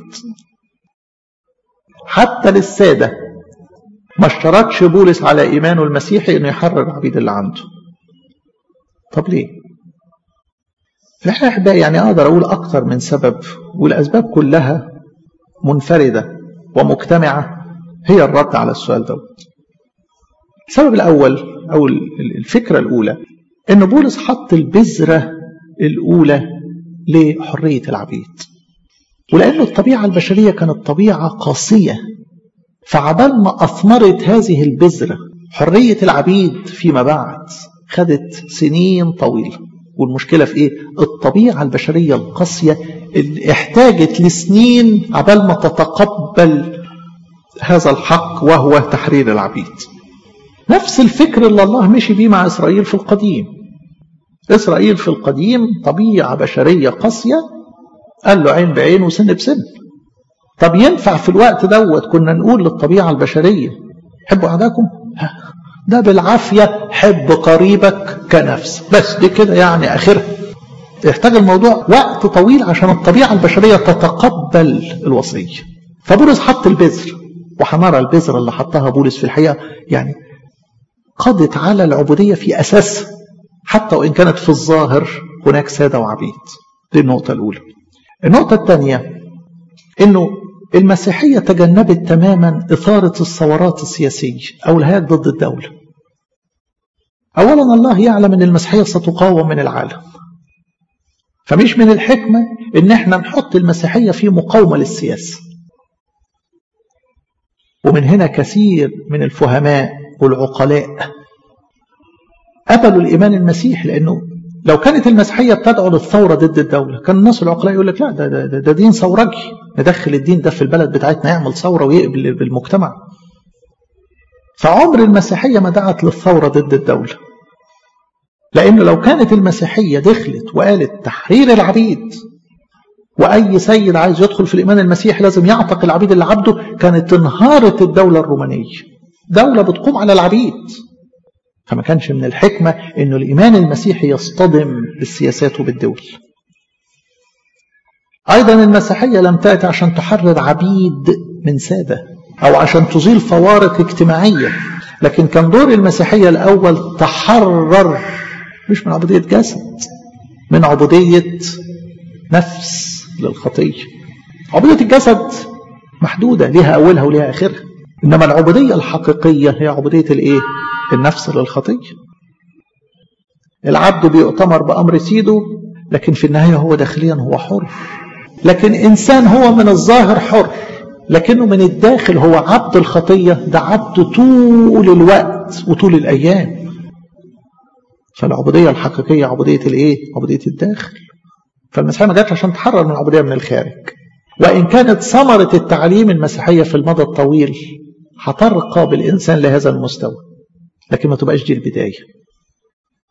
حتى للسادة ما اشترطش بولس على ايمانه المسيحي انه يحرر العبيد اللي عنده طب ليه الحقيقة أحبائي يعني أقدر أقول أكثر من سبب والأسباب كلها منفردة ومجتمعة هي الرد على السؤال ده السبب الأول أو الفكرة الأولى أن بولس حط البذرة الأولى لحرية العبيد ولأن الطبيعة البشرية كانت طبيعة قاسية فعبال ما أثمرت هذه البذرة حرية العبيد فيما بعد خدت سنين طويلة والمشكلة في إيه؟ الطبيعة البشرية القاسية اللي احتاجت لسنين عبال ما تتقبل هذا الحق وهو تحرير العبيد نفس الفكر اللي الله مشي بيه مع إسرائيل في القديم إسرائيل في القديم طبيعة بشرية قاسية قال له عين بعين وسن بسن طب ينفع في الوقت دوت كنا نقول للطبيعة البشرية حبوا أعداكم ده بالعافية حب قريبك كنفس بس دي كده يعني آخرها يحتاج الموضوع وقت طويل عشان الطبيعة البشرية تتقبل الوصية فبولس حط البذر وحنرى البذرة اللي حطها بولس في الحقيقة يعني قضت على العبودية في أساسها حتى وإن كانت في الظاهر هناك سادة وعبيد دي النقطة الأولى النقطة الثانية إنه المسيحية تجنبت تماما إثارة الثورات السياسية أو الهيئات ضد الدولة أولا الله يعلم أن المسيحية ستقاوم من العالم فمش من الحكمة أن احنا نحط المسيحية في مقاومة للسياسة ومن هنا كثير من الفهماء والعقلاء قبلوا الإيمان المسيحي لأنه لو كانت المسيحية بتدعو للثورة ضد الدولة كان الناس العقلاء يقول لك لا ده, ده, ده, ده دين ثورجي ندخل الدين ده في البلد بتاعتنا يعمل ثورة ويقبل بالمجتمع فعمر المسيحية ما دعت للثورة ضد الدولة لأنه لو كانت المسيحية دخلت وقالت تحرير العبيد وأي سيد عايز يدخل في الإيمان المسيحي لازم يعتق العبيد اللي عبده كانت انهارت الدولة الرومانية دولة بتقوم على العبيد فما كانش من الحكمة أنه الإيمان المسيحي يصطدم بالسياسات وبالدول أيضا المسيحية لم تأتي عشان تحرر عبيد من سادة أو عشان تزيل فوارق اجتماعية لكن كان دور المسيحية الأول تحرر مش من عبودية جسد من عبودية نفس للخطية عبودية الجسد محدودة ليها أولها وليها آخرها إنما العبودية الحقيقية هي عبودية الإيه؟ النفس للخطية العبد بيؤتمر بأمر سيده لكن في النهاية هو داخليا هو حر لكن إنسان هو من الظاهر حر لكنه من الداخل هو عبد الخطية ده عبد طول الوقت وطول الأيام فالعبودية الحقيقية عبودية الإيه؟ عبودية الداخل فالمسيحية ما جاتش عشان تحرر من العبودية من الخارج وإن كانت ثمرة التعليم المسيحية في المدى الطويل هترقى بالإنسان لهذا المستوى لكن ما تبقاش دي البداية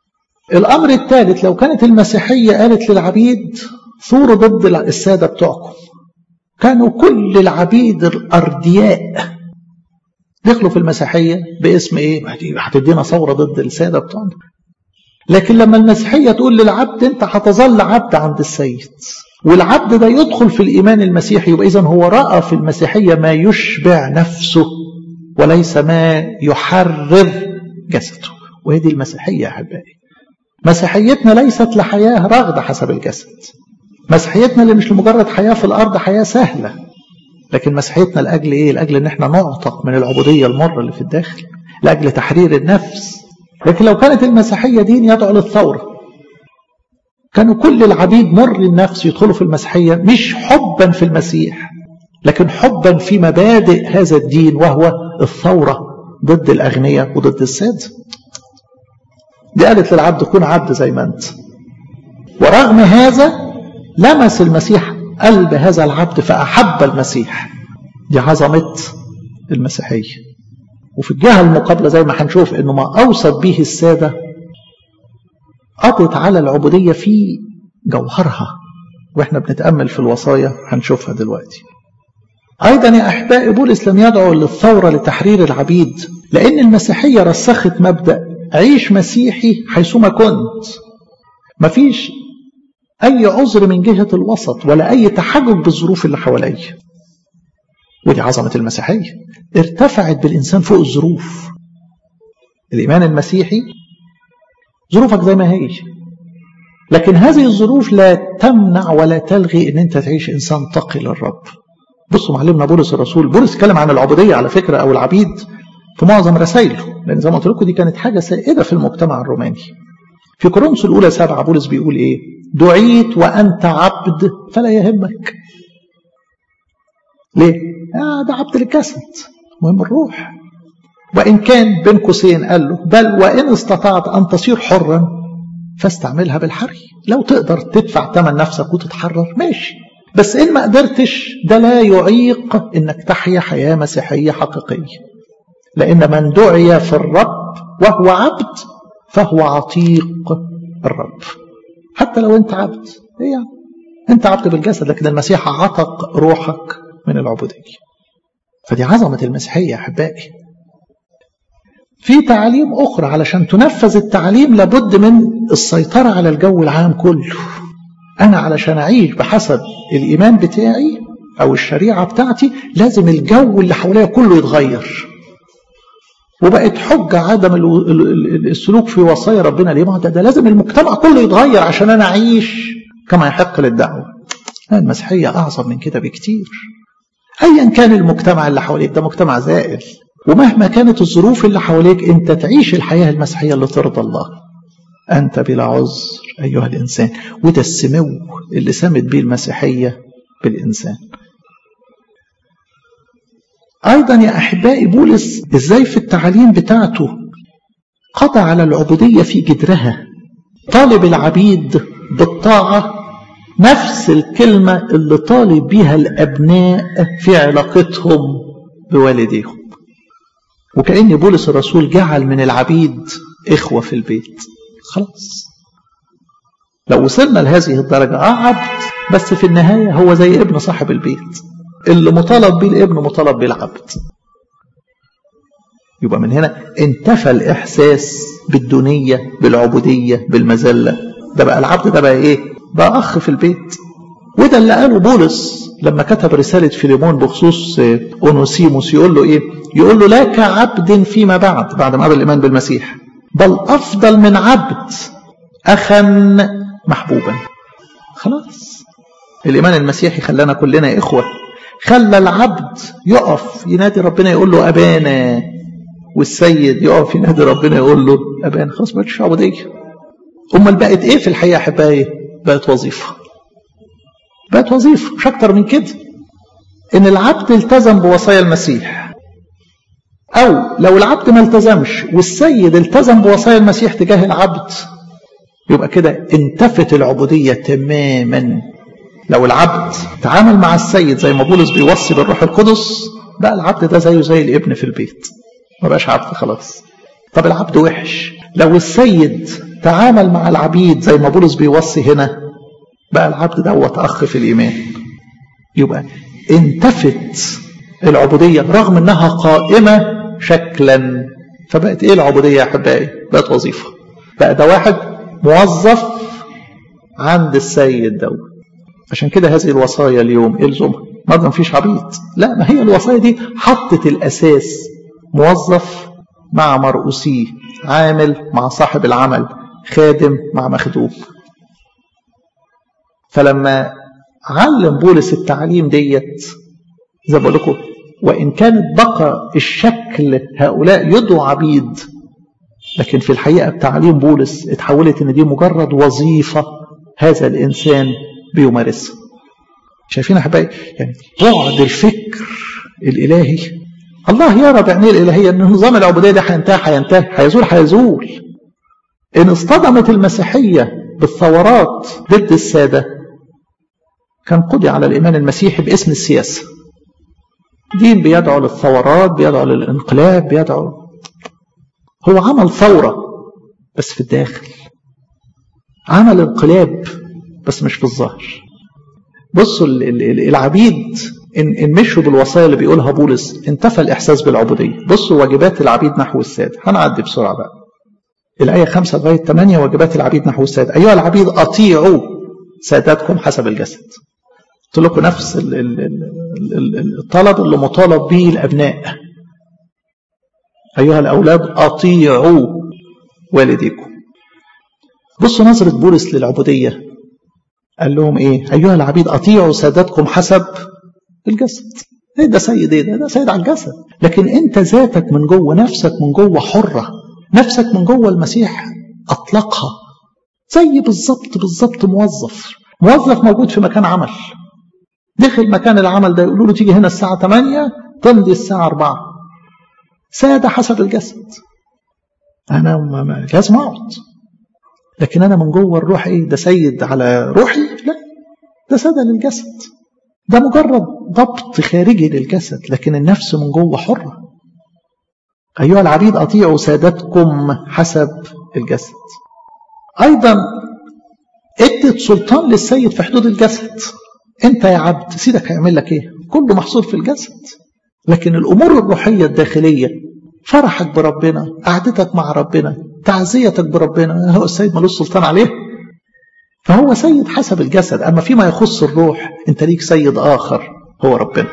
الأمر الثالث لو كانت المسيحية قالت للعبيد ثوروا ضد السادة بتوعكم كانوا كل العبيد الأردياء دخلوا في المسيحية باسم إيه؟ هتدينا ثورة ضد السادة بتوعنا لكن لما المسيحية تقول للعبد أنت هتظل عبد عند السيد والعبد ده يدخل في الإيمان المسيحي يبقى إذا هو رأى في المسيحية ما يشبع نفسه وليس ما يحرر جسده وهي دي المسيحية يا أحبائي مسيحيتنا ليست لحياة رغدة حسب الجسد مسيحيتنا اللي مش لمجرد حياة في الأرض حياة سهلة لكن مسيحيتنا لأجل إيه؟ لأجل إن إحنا نعتق من العبودية المرة اللي في الداخل لأجل تحرير النفس لكن لو كانت المسيحية دين يدعو للثورة كانوا كل العبيد مر النفس يدخلوا في المسيحية مش حبا في المسيح لكن حبا في مبادئ هذا الدين وهو الثورة ضد الأغنياء وضد السادة دي قالت للعبد كن عبد زي ما أنت ورغم هذا لمس المسيح قلب هذا العبد فأحب المسيح دي عظمة المسيحية وفي الجهة المقابلة زي ما هنشوف انه ما اوصت به السادة قضت على العبودية في جوهرها واحنا بنتأمل في الوصايا هنشوفها دلوقتي ايضا يا احبائي بولس لم يدعو للثورة لتحرير العبيد لان المسيحية رسخت مبدأ عيش مسيحي حيثما كنت مفيش اي عذر من جهة الوسط ولا اي تحجج بالظروف اللي حواليا ودي عظمة المسيحية ارتفعت بالإنسان فوق الظروف الإيمان المسيحي ظروفك زي ما هي لكن هذه الظروف لا تمنع ولا تلغي ان انت تعيش انسان تقي للرب بصوا معلمنا بولس الرسول بولس اتكلم عن العبودية على فكرة او العبيد في معظم رسائله لان زي ما قلت لكم دي كانت حاجة سائدة في المجتمع الروماني في كورنثوس الاولى سبعة بولس بيقول ايه دعيت وانت عبد فلا يهمك ليه آه ده عبد الجسد مهم الروح وإن كان بين قوسين قال له بل وإن استطعت أن تصير حرا فاستعملها بالحري لو تقدر تدفع ثمن نفسك وتتحرر ماشي بس إن ما قدرتش ده لا يعيق إنك تحيا حياة مسيحية حقيقية لأن من دعي في الرب وهو عبد فهو عتيق الرب حتى لو أنت عبد إيه يعني أنت عبد بالجسد لكن المسيح عتق روحك من العبودية فدي عظمة المسيحية يا أحبائي في تعاليم أخرى علشان تنفذ التعليم لابد من السيطرة على الجو العام كله أنا علشان أعيش بحسب الإيمان بتاعي أو الشريعة بتاعتي لازم الجو اللي حواليا كله يتغير وبقت حجة عدم السلوك في وصايا ربنا ليه ما ده, ده لازم المجتمع كله يتغير عشان أنا أعيش كما يحق للدعوة المسيحية أعظم من كده بكتير ايا كان المجتمع اللي حواليك ده مجتمع زائل ومهما كانت الظروف اللي حواليك انت تعيش الحياه المسيحيه اللي ترضى الله انت بلا عذر ايها الانسان وده السمو اللي سمت بيه المسيحيه بالانسان ايضا يا احبائي بولس ازاي في التعاليم بتاعته قضى على العبوديه في جدرها طالب العبيد بالطاعه نفس الكلمة اللي طالب بيها الأبناء في علاقتهم بوالديهم وكأن بولس الرسول جعل من العبيد إخوة في البيت خلاص لو وصلنا لهذه الدرجة آه عبد بس في النهاية هو زي ابن صاحب البيت اللي مطالب بيه الابن مطالب بيه العبد يبقى من هنا انتفى الإحساس بالدونية بالعبودية بالمذلة ده بقى العبد ده بقى إيه بقى أخ في البيت وده اللي قاله بولس لما كتب رسالة فيليمون بخصوص أونوسيموس يقول له إيه يقول له لا كعبد فيما بعد بعد ما قبل الإيمان بالمسيح بل أفضل من عبد أخا محبوبا خلاص الإيمان المسيحي خلانا كلنا إخوة خلى العبد يقف ينادي ربنا يقول له أبانا والسيد يقف ينادي ربنا يقول له أبانا خلاص ما بقتش عبودية أمال بقت إيه في الحقيقة أحبائي بقت وظيفة بقت وظيفة مش أكتر من كده إن العبد التزم بوصايا المسيح أو لو العبد ما التزمش والسيد التزم بوصايا المسيح تجاه العبد يبقى كده انتفت العبودية تماما لو العبد تعامل مع السيد زي ما بولس بيوصي بالروح القدس بقى العبد ده زيه زي الابن في البيت ما بقاش عبد خلاص طب العبد وحش لو السيد تعامل مع العبيد زي ما بولس بيوصي هنا بقى العبد دوت اخ في الايمان يبقى انتفت العبوديه رغم انها قائمه شكلا فبقت ايه العبوديه يا احبائي بقت وظيفه بقى ده واحد موظف عند السيد دوت عشان كده هذه الوصايا اليوم الزمها ما فيش عبيد لا ما هي الوصايا دي حطت الاساس موظف مع مرؤوسيه عامل مع صاحب العمل خادم مع مخدوم فلما علم بولس التعليم ديت زي ما بقول لكم وان كانت بقى الشكل هؤلاء يدعوا عبيد لكن في الحقيقه بتعليم بولس اتحولت ان دي مجرد وظيفه هذا الانسان بيمارسها شايفين احبائي يعني بعد الفكر الالهي الله يرى بعينيه الالهيه ان نظام العبوديه ده هينتهي هينتهي هيزول هيزول ان اصطدمت المسيحيه بالثورات ضد الساده كان قضي على الايمان المسيحي باسم السياسه دين بيدعو للثورات بيدعو للانقلاب بيدعو هو عمل ثوره بس في الداخل عمل انقلاب بس مش في الظاهر بصوا العبيد إن, إن مشوا بالوصايا اللي بيقولها بولس انتفى الإحساس بالعبودية بصوا واجبات العبيد نحو السادة هنعدي بسرعة بقى الآية 5 لغاية 8 واجبات العبيد نحو السادة أيها العبيد أطيعوا ساداتكم حسب الجسد قلت لكم نفس الطلب اللي مطالب به الأبناء أيها الأولاد أطيعوا والديكم بصوا نظرة بولس للعبودية قال لهم ايه ايها العبيد اطيعوا سادتكم حسب الجسد ايه ده سيد ايه ده, ده سيد على الجسد لكن انت ذاتك من جوه نفسك من جوه حره نفسك من جوه المسيح اطلقها زي بالظبط بالظبط موظف موظف موجود في مكان عمل دخل مكان العمل ده يقولوا له تيجي هنا الساعه 8 تمضي الساعه 4 ساده حسب الجسد انا ما لازم اقعد لكن انا من جوه الروح ايه ده سيد على روحي لا ده سادة للجسد ده مجرد ضبط خارجي للجسد لكن النفس من جوه حرة أيها العبيد أطيعوا سادتكم حسب الجسد أيضا ادت سلطان للسيد في حدود الجسد انت يا عبد سيدك هيعمل لك ايه كله محصور في الجسد لكن الامور الروحيه الداخليه فرحك بربنا قعدتك مع ربنا تعزيتك بربنا هو السيد ملوش سلطان عليه فهو سيد حسب الجسد أما فيما يخص الروح أنت ليك سيد آخر هو ربنا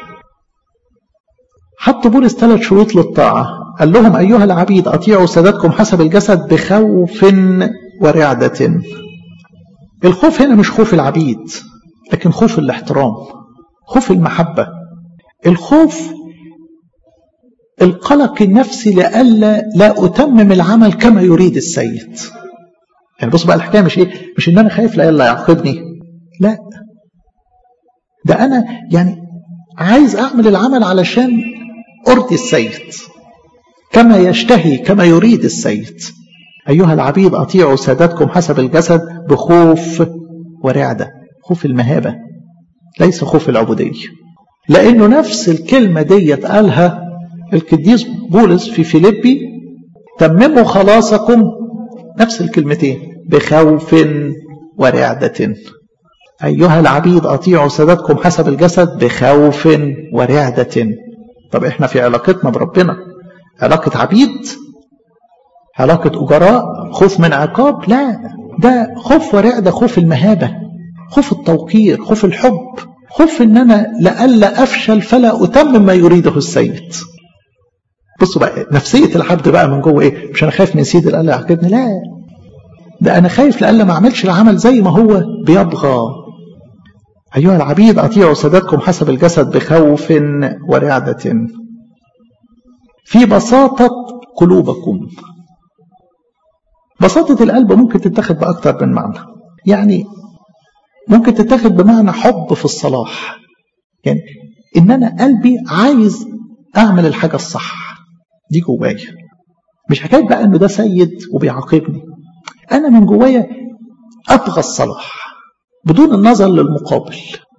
حط بولس ثلاث شروط للطاعة قال لهم أيها العبيد أطيعوا سادتكم حسب الجسد بخوف ورعدة الخوف هنا مش خوف العبيد لكن خوف الاحترام خوف المحبة الخوف القلق النفسي لئلا لا أتمم العمل كما يريد السيد يعني بص بقى الحكاية مش إيه مش إن أنا خايف لئلا يعاقبني لا ده أنا يعني عايز أعمل العمل علشان أرضي السيد كما يشتهي كما يريد السيد أيها العبيد أطيعوا سادتكم حسب الجسد بخوف ورعدة خوف المهابة ليس خوف العبودية لأنه نفس الكلمة دي قالها القديس بولس في فيليبي تمموا خلاصكم نفس الكلمتين بخوف ورعدة أيها العبيد أطيعوا سادتكم حسب الجسد بخوف ورعدة طب إحنا في علاقتنا بربنا علاقة عبيد علاقة أجراء خوف من عقاب لا ده خوف ورعدة خوف المهابة خوف التوقير خوف الحب خوف ان انا لئلا افشل فلا اتمم ما يريده السيد بصوا بقى نفسية العبد بقى من جوه ايه مش انا خايف من سيدي لئلا يعاقبني لا ده انا خايف لئلا ما اعملش العمل زي ما هو بيبغى ايها العبيد اطيعوا سادتكم حسب الجسد بخوف ورعدة في بساطة قلوبكم بساطة القلب ممكن تتخذ بأكثر من معنى يعني ممكن تتخذ بمعنى حب في الصلاح يعني ان انا قلبي عايز اعمل الحاجه الصح دي جوايا مش حكايه بقى انه ده سيد وبيعاقبني انا من جوايا ابغى الصلاح بدون النظر للمقابل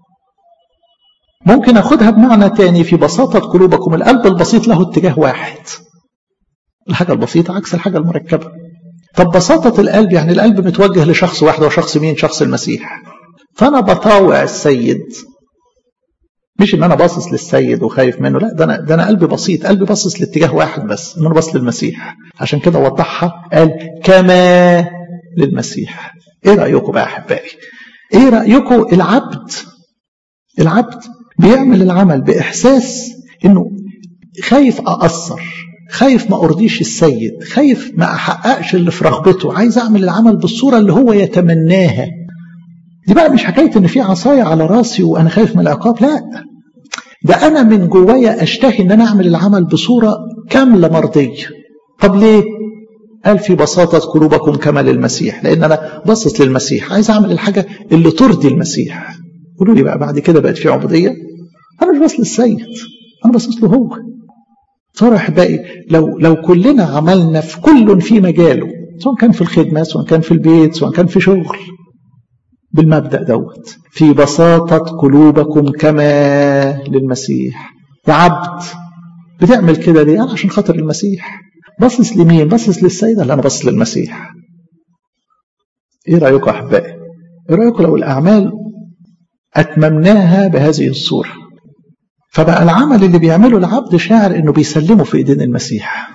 ممكن اخدها بمعنى تاني في بساطه قلوبكم القلب البسيط له اتجاه واحد الحاجه البسيطه عكس الحاجه المركبه طب بساطة القلب يعني القلب متوجه لشخص واحد وشخص مين شخص المسيح فأنا بطاوع السيد مش ان انا باصص للسيد وخايف منه لا ده انا ده انا قلبي بسيط قلبي باصص لاتجاه واحد بس ان انا باصص للمسيح عشان كده وضحها قال كما للمسيح ايه رايكم بقى احبائي ايه رايكم العبد العبد بيعمل العمل باحساس انه خايف اقصر خايف ما ارضيش السيد خايف ما احققش اللي في رغبته عايز اعمل العمل بالصوره اللي هو يتمناها دي بقى مش حكايه ان في عصايه على راسي وانا خايف من العقاب لا ده انا من جوايا اشتهي ان انا اعمل العمل بصوره كامله مرضيه طب ليه قال في بساطة قلوبكم كما للمسيح لأن أنا باصص للمسيح عايز أعمل الحاجة اللي ترضي المسيح قولوا لي بقى بعد كده بقت في عبودية أنا مش باصص للسيد أنا باصص له هو صار أحبائي لو لو كلنا عملنا في كل في مجاله سواء كان في الخدمة سواء كان في البيت سواء كان في شغل بالمبدأ دوت في بساطة قلوبكم كما للمسيح يا عبد بتعمل كده ليه؟ أنا عشان خاطر المسيح باصص لمين؟ باصص للسيد ولا أنا باصص للمسيح؟ إيه رأيكم أحبائي؟ إيه رأيكم لو الأعمال أتممناها بهذه الصورة؟ فبقى العمل اللي بيعمله العبد شاعر إنه بيسلمه في إيدين المسيح.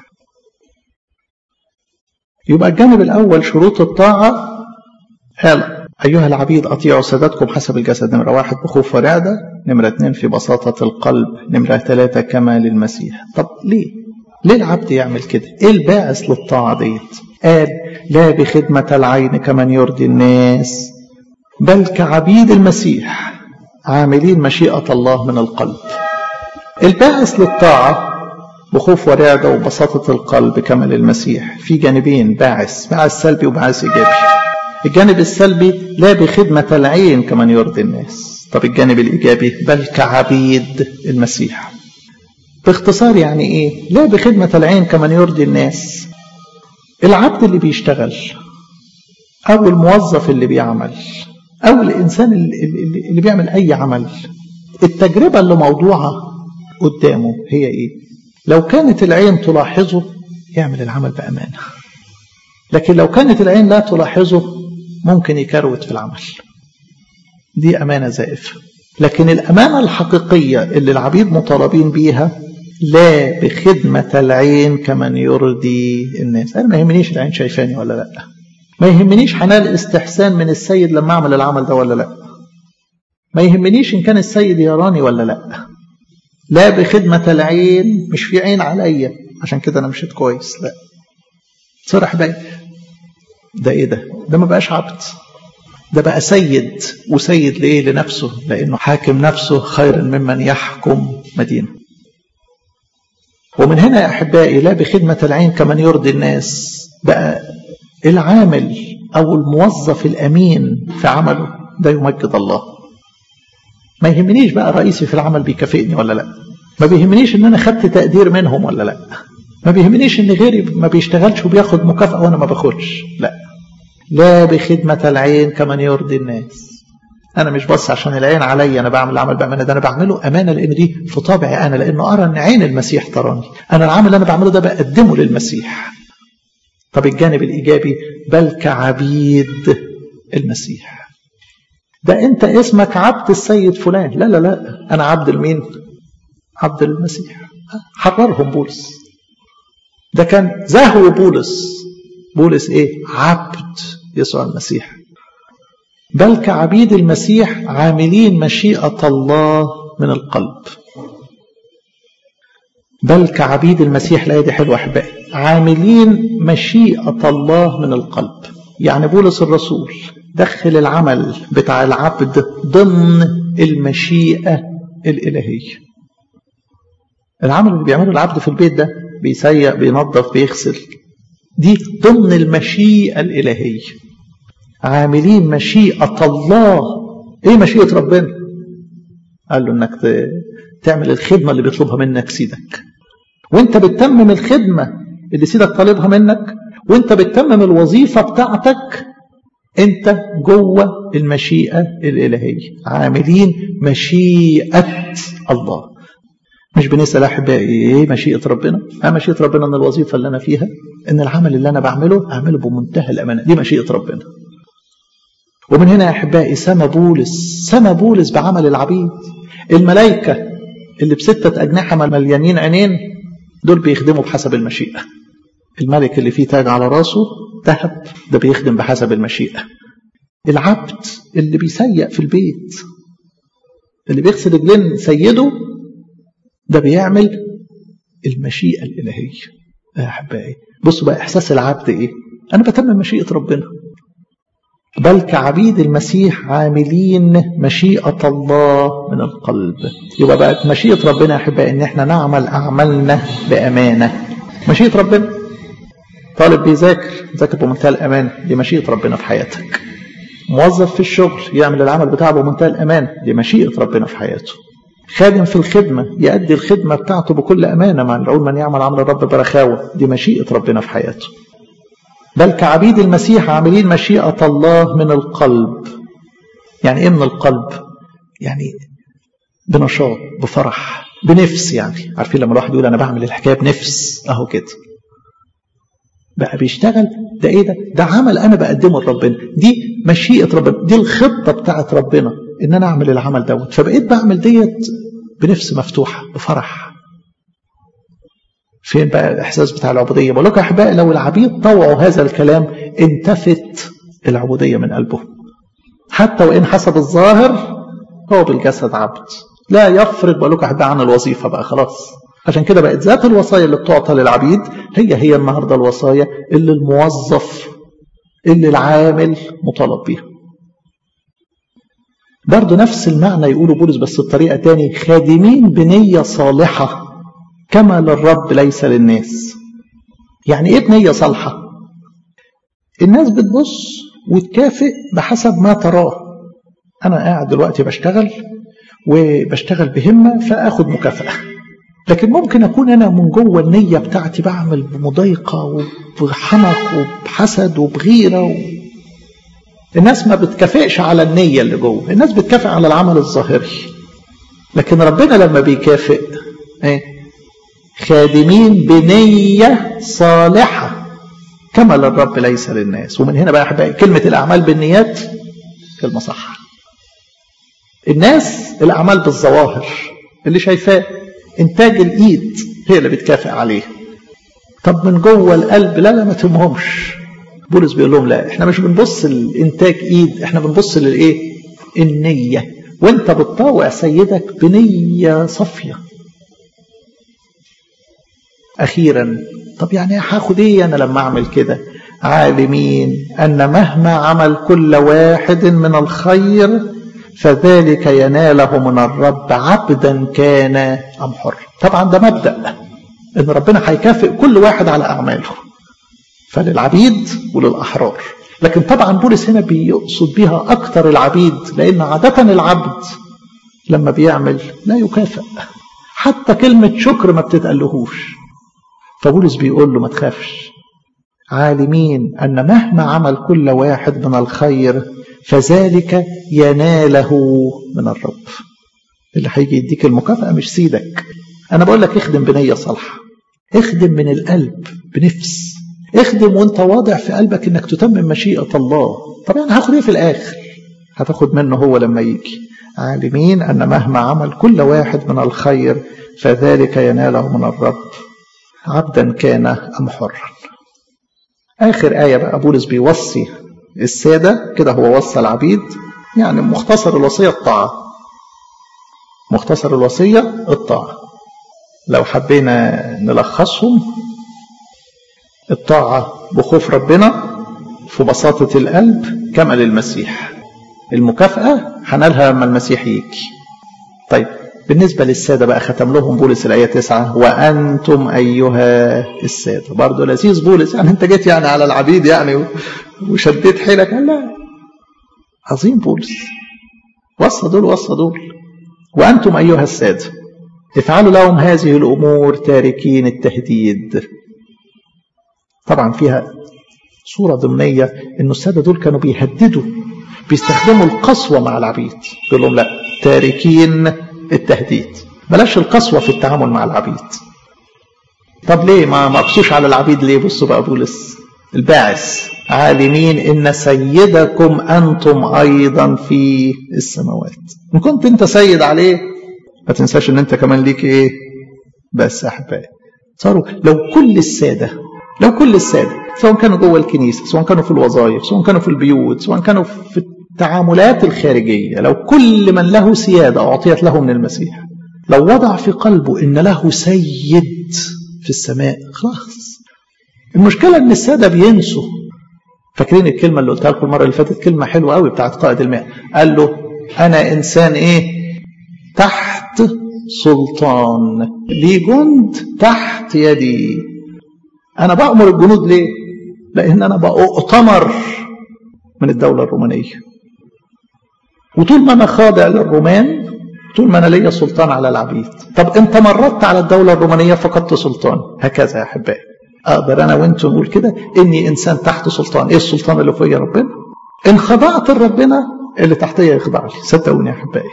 يبقى الجانب الأول شروط الطاعة قال أيها العبيد أطيعوا سادتكم حسب الجسد نمرة واحد بخوف ورعدة نمرة اثنين في بساطة القلب نمرة ثلاثة كما للمسيح طب ليه؟ ليه العبد يعمل كده؟ إيه الباعث للطاعة ديت؟ قال لا بخدمة العين كمن يرضي الناس بل كعبيد المسيح عاملين مشيئة الله من القلب الباعث للطاعة بخوف ورعدة وبساطة القلب كما للمسيح في جانبين باعث باعث سلبي وباعث إيجابي الجانب السلبي لا بخدمة العين كمن يرضي الناس طب الجانب الإيجابي بل كعبيد المسيح باختصار يعني إيه لا بخدمة العين كمن يرضي الناس العبد اللي بيشتغل أو الموظف اللي بيعمل أو الإنسان اللي, اللي بيعمل أي عمل التجربة اللي موضوعة قدامه هي إيه لو كانت العين تلاحظه يعمل العمل بأمانة لكن لو كانت العين لا تلاحظه ممكن يكروت في العمل دي أمانة زائفة لكن الأمانة الحقيقية اللي العبيد مطالبين بيها لا بخدمة العين كمن يرضي الناس أنا ما يهمنيش العين شايفاني ولا لا ما يهمنيش حنال استحسان من السيد لما أعمل العمل ده ولا لا ما يهمنيش إن كان السيد يراني ولا لا لا بخدمة العين مش في عين عليا عشان كده أنا مشيت كويس لا صرح بقى ده ايه ده ده ما بقاش عبد ده بقى سيد وسيد ليه لنفسه لانه حاكم نفسه خير ممن يحكم مدينه ومن هنا يا احبائي لا بخدمه العين كمن يرضي الناس بقى العامل او الموظف الامين في عمله ده يمجد الله ما يهمنيش بقى رئيسي في العمل بيكافئني ولا لا ما بيهمنيش ان انا خدت تقدير منهم ولا لا ما بيهمنيش ان غيري ما بيشتغلش وبياخد مكافأة وانا ما باخدش لا لا بخدمة العين كمن يرضي الناس انا مش بس عشان العين عليا انا بعمل العمل بامانه ده انا بعمله امانه لان دي في طبعي انا لانه ارى ان عين المسيح تراني انا العمل اللي انا بعمله ده بقدمه للمسيح طب الجانب الايجابي بل كعبيد المسيح ده انت اسمك عبد السيد فلان لا لا لا انا عبد المين عبد المسيح حررهم بولس ده كان زهو بولس بولس ايه عبد يسوع المسيح بل كعبيد المسيح عاملين مشيئة الله من القلب بل كعبيد المسيح لا دي حلوة أحبائي عاملين مشيئة الله من القلب يعني بولس الرسول دخل العمل بتاع العبد ضمن المشيئة الإلهية العمل اللي بيعمله العبد في البيت ده بيسيق بينظف بيغسل دي ضمن المشيئة الإلهية عاملين مشيئة الله ايه مشيئة ربنا قال له انك تعمل الخدمة اللي بيطلبها منك سيدك وانت بتتمم الخدمة اللي سيدك طالبها منك وانت بتتمم الوظيفة بتاعتك انت جوه المشيئة الإلهية عاملين مشيئة الله مش بنسال احبائي ايه مشيئه ربنا؟ اه مشيئه ربنا ان الوظيفه اللي انا فيها ان العمل اللي انا بعمله اعمله بمنتهى الامانه دي مشيئه ربنا. ومن هنا يا احبائي سما بولس سما بولس بعمل العبيد الملائكه اللي بستة أجنحة مليانين عينين دول بيخدموا بحسب المشيئة الملك اللي فيه تاج على راسه ذهب ده بيخدم بحسب المشيئة العبد اللي بيسيق في البيت اللي بيغسل رجلين سيده ده بيعمل المشيئة الإلهية يا أحبائي بصوا بقى إحساس العبد إيه أنا بتمم مشيئة ربنا بل كعبيد المسيح عاملين مشيئة الله من القلب يبقى بقت مشيئة ربنا يا أحبائي إن إحنا نعمل أعمالنا بأمانة مشيئة ربنا طالب بيذاكر ذاكر بمنتهى الأمان دي مشيئة ربنا في حياتك موظف في الشغل يعمل العمل بتاعه بمنتهى الأمان دي مشيئة ربنا في حياته خادم في الخدمة يؤدي الخدمة بتاعته بكل أمانة مع العون من يعمل عمل الرب برخاوة دي مشيئة ربنا في حياته بل كعبيد المسيح عاملين مشيئة الله من القلب يعني ايه من القلب يعني بنشاط بفرح بنفس يعني عارفين لما الواحد يقول انا بعمل الحكايه بنفس اهو كده بقى بيشتغل ده ايه ده ده عمل انا بقدمه لربنا دي مشيئه ربنا دي الخطه بتاعت ربنا ان انا اعمل العمل دوت فبقيت بعمل ديت بنفس مفتوحه بفرح فين بقى الاحساس بتاع العبوديه بقول لكم يا احبائي لو العبيد طوعوا هذا الكلام انتفت العبوديه من قلبهم حتى وان حسب الظاهر هو بالجسد عبد لا يفرق بقول لكم احبائي عن الوظيفه بقى خلاص عشان كده بقت ذات الوصايا اللي بتعطى للعبيد هي هي النهارده الوصايا اللي الموظف اللي العامل مطالب بيها برضه نفس المعنى يقوله بولس بس بطريقه تاني خادمين بنيه صالحه كما للرب ليس للناس يعني ايه بنيه صالحه الناس بتبص وتكافئ بحسب ما تراه انا قاعد دلوقتي بشتغل وبشتغل بهمه فاخد مكافاه لكن ممكن اكون انا من جوه النيه بتاعتي بعمل بمضايقه وبحنق وبحسد وبغيره و... الناس ما بتكافئش على النيه اللي جوه الناس بتكافئ على العمل الظاهري لكن ربنا لما بيكافئ ايه خادمين بنيه صالحه كما للرب ليس للناس ومن هنا بقى احبائي كلمه الاعمال بالنيات كلمه صح الناس الاعمال بالظواهر اللي شايفاه انتاج الايد هي اللي بتكافئ عليه طب من جوه القلب لا لا ما تهمهمش بولس بيقول لهم لا احنا مش بنبص لانتاج ايد احنا بنبص للايه النيه وانت بتطاوع سيدك بنيه صافيه اخيرا طب يعني هاخد ايه انا لما اعمل كده عالمين ان مهما عمل كل واحد من الخير فذلك يناله من الرب عبدا كان ام حر طبعا ده مبدا ان ربنا هيكافئ كل واحد على اعماله فللعبيد وللاحرار لكن طبعا بولس هنا بيقصد بيها اكتر العبيد لان عاده العبد لما بيعمل لا يكافئ حتى كلمه شكر ما بتتقالهوش فبولس بيقول له ما تخافش عالمين ان مهما عمل كل واحد من الخير فذلك يناله من الرب اللي هيجي يديك المكافأة مش سيدك أنا بقول لك اخدم بنية صالحة اخدم من القلب بنفس اخدم وانت واضع في قلبك انك تتمم مشيئة الله طب انا هاخد ايه في الاخر هتاخد منه هو لما يجي عالمين ان مهما عمل كل واحد من الخير فذلك يناله من الرب عبدا كان ام حرا اخر ايه بقى بولس بيوصي السادة كده هو وصى العبيد يعني مختصر الوصية الطاعة مختصر الوصية الطاعة لو حبينا نلخصهم الطاعة بخوف ربنا في بساطة القلب كما للمسيح المكافأة هنالها لما المسيح يجي طيب بالنسبة للسادة بقى ختم لهم بولس الآية تسعة وأنتم أيها السادة برضه لذيذ بولس يعني أنت جيت يعني على العبيد يعني وشديت حيلك لا عظيم بولس وصى دول وصى دول وأنتم أيها السادة افعلوا لهم هذه الأمور تاركين التهديد طبعا فيها صورة ضمنية إنه السادة دول كانوا بيهددوا بيستخدموا القسوة مع العبيد يقول لهم لا تاركين التهديد بلاش القسوة في التعامل مع العبيد طب ليه ما ما اقسوش على العبيد ليه بصوا بقى بولس الباعث عالمين ان سيدكم انتم ايضا في السماوات ان كنت انت سيد عليه ما تنساش ان انت كمان ليك ايه بس احبائي صاروا لو كل الساده لو كل الساده سواء كانوا جوه الكنيسه سواء كانوا في الوظائف سواء كانوا في البيوت سواء كانوا في التعاملات الخارجيه لو كل من له سياده اعطيت له من المسيح لو وضع في قلبه ان له سيد في السماء خلاص المشكله ان الساده بينسوا فاكرين الكلمه اللي قلتها لكم المره اللي فاتت كلمه حلوه قوي بتاعت قائد الماء قال له انا انسان ايه تحت سلطان لي جند تحت يدي انا بامر الجنود ليه لان انا بأؤتمر من الدوله الرومانيه وطول ما انا خاضع للرومان طول ما انا ليا سلطان على العبيد طب انت مرضت على الدوله الرومانيه فقدت سلطان هكذا يا احبائي اقدر انا وانتم نقول كده اني انسان تحت سلطان ايه السلطان اللي فوقيا ربنا ان خضعت لربنا اللي تحتيه يخضع لي صدقوني يا احبائي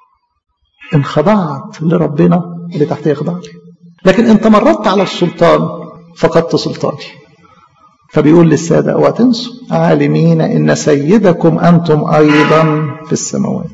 ان خضعت لربنا اللي تحتيه يخضع لي لكن انت مرضت على السلطان فقدت سلطاني فبيقول للسادة اوعى تنسوا عالمين ان سيدكم انتم ايضا في السماوات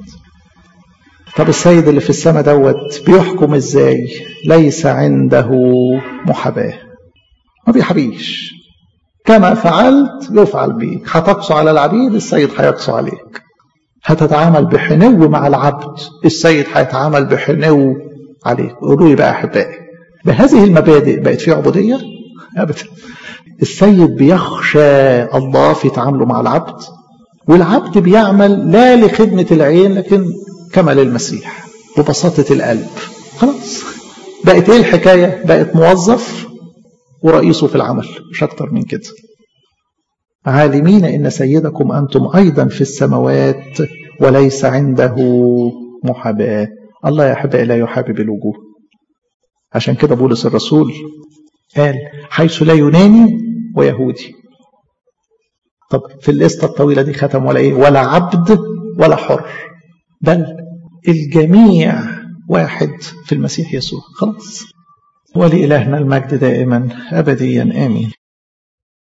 طب السيد اللي في السماء دوت بيحكم ازاي ليس عنده محاباه ما بيحبيش كما فعلت يفعل بيك هتقسو على العبيد السيد هيقسو عليك هتتعامل بحنو مع العبد السيد هيتعامل بحنو عليك قولوا لي بقى احبائي بهذه المبادئ بقت في عبوديه ابدا السيد بيخشى الله في تعامله مع العبد والعبد بيعمل لا لخدمه العين لكن كما للمسيح ببساطه القلب خلاص بقت ايه الحكايه بقت موظف ورئيسه في العمل مش أكتر من كده عالمين إن سيدكم أنتم أيضا في السماوات وليس عنده محاباة الله يا أحبائي لا يحابب الوجوه عشان كده بولس الرسول قال حيث لا يوناني ويهودي طب في الليستة الطويلة دي ختم ولا إيه ولا عبد ولا حر بل الجميع واحد في المسيح يسوع خلاص ولإلهنا المجد دائما أبديا آمين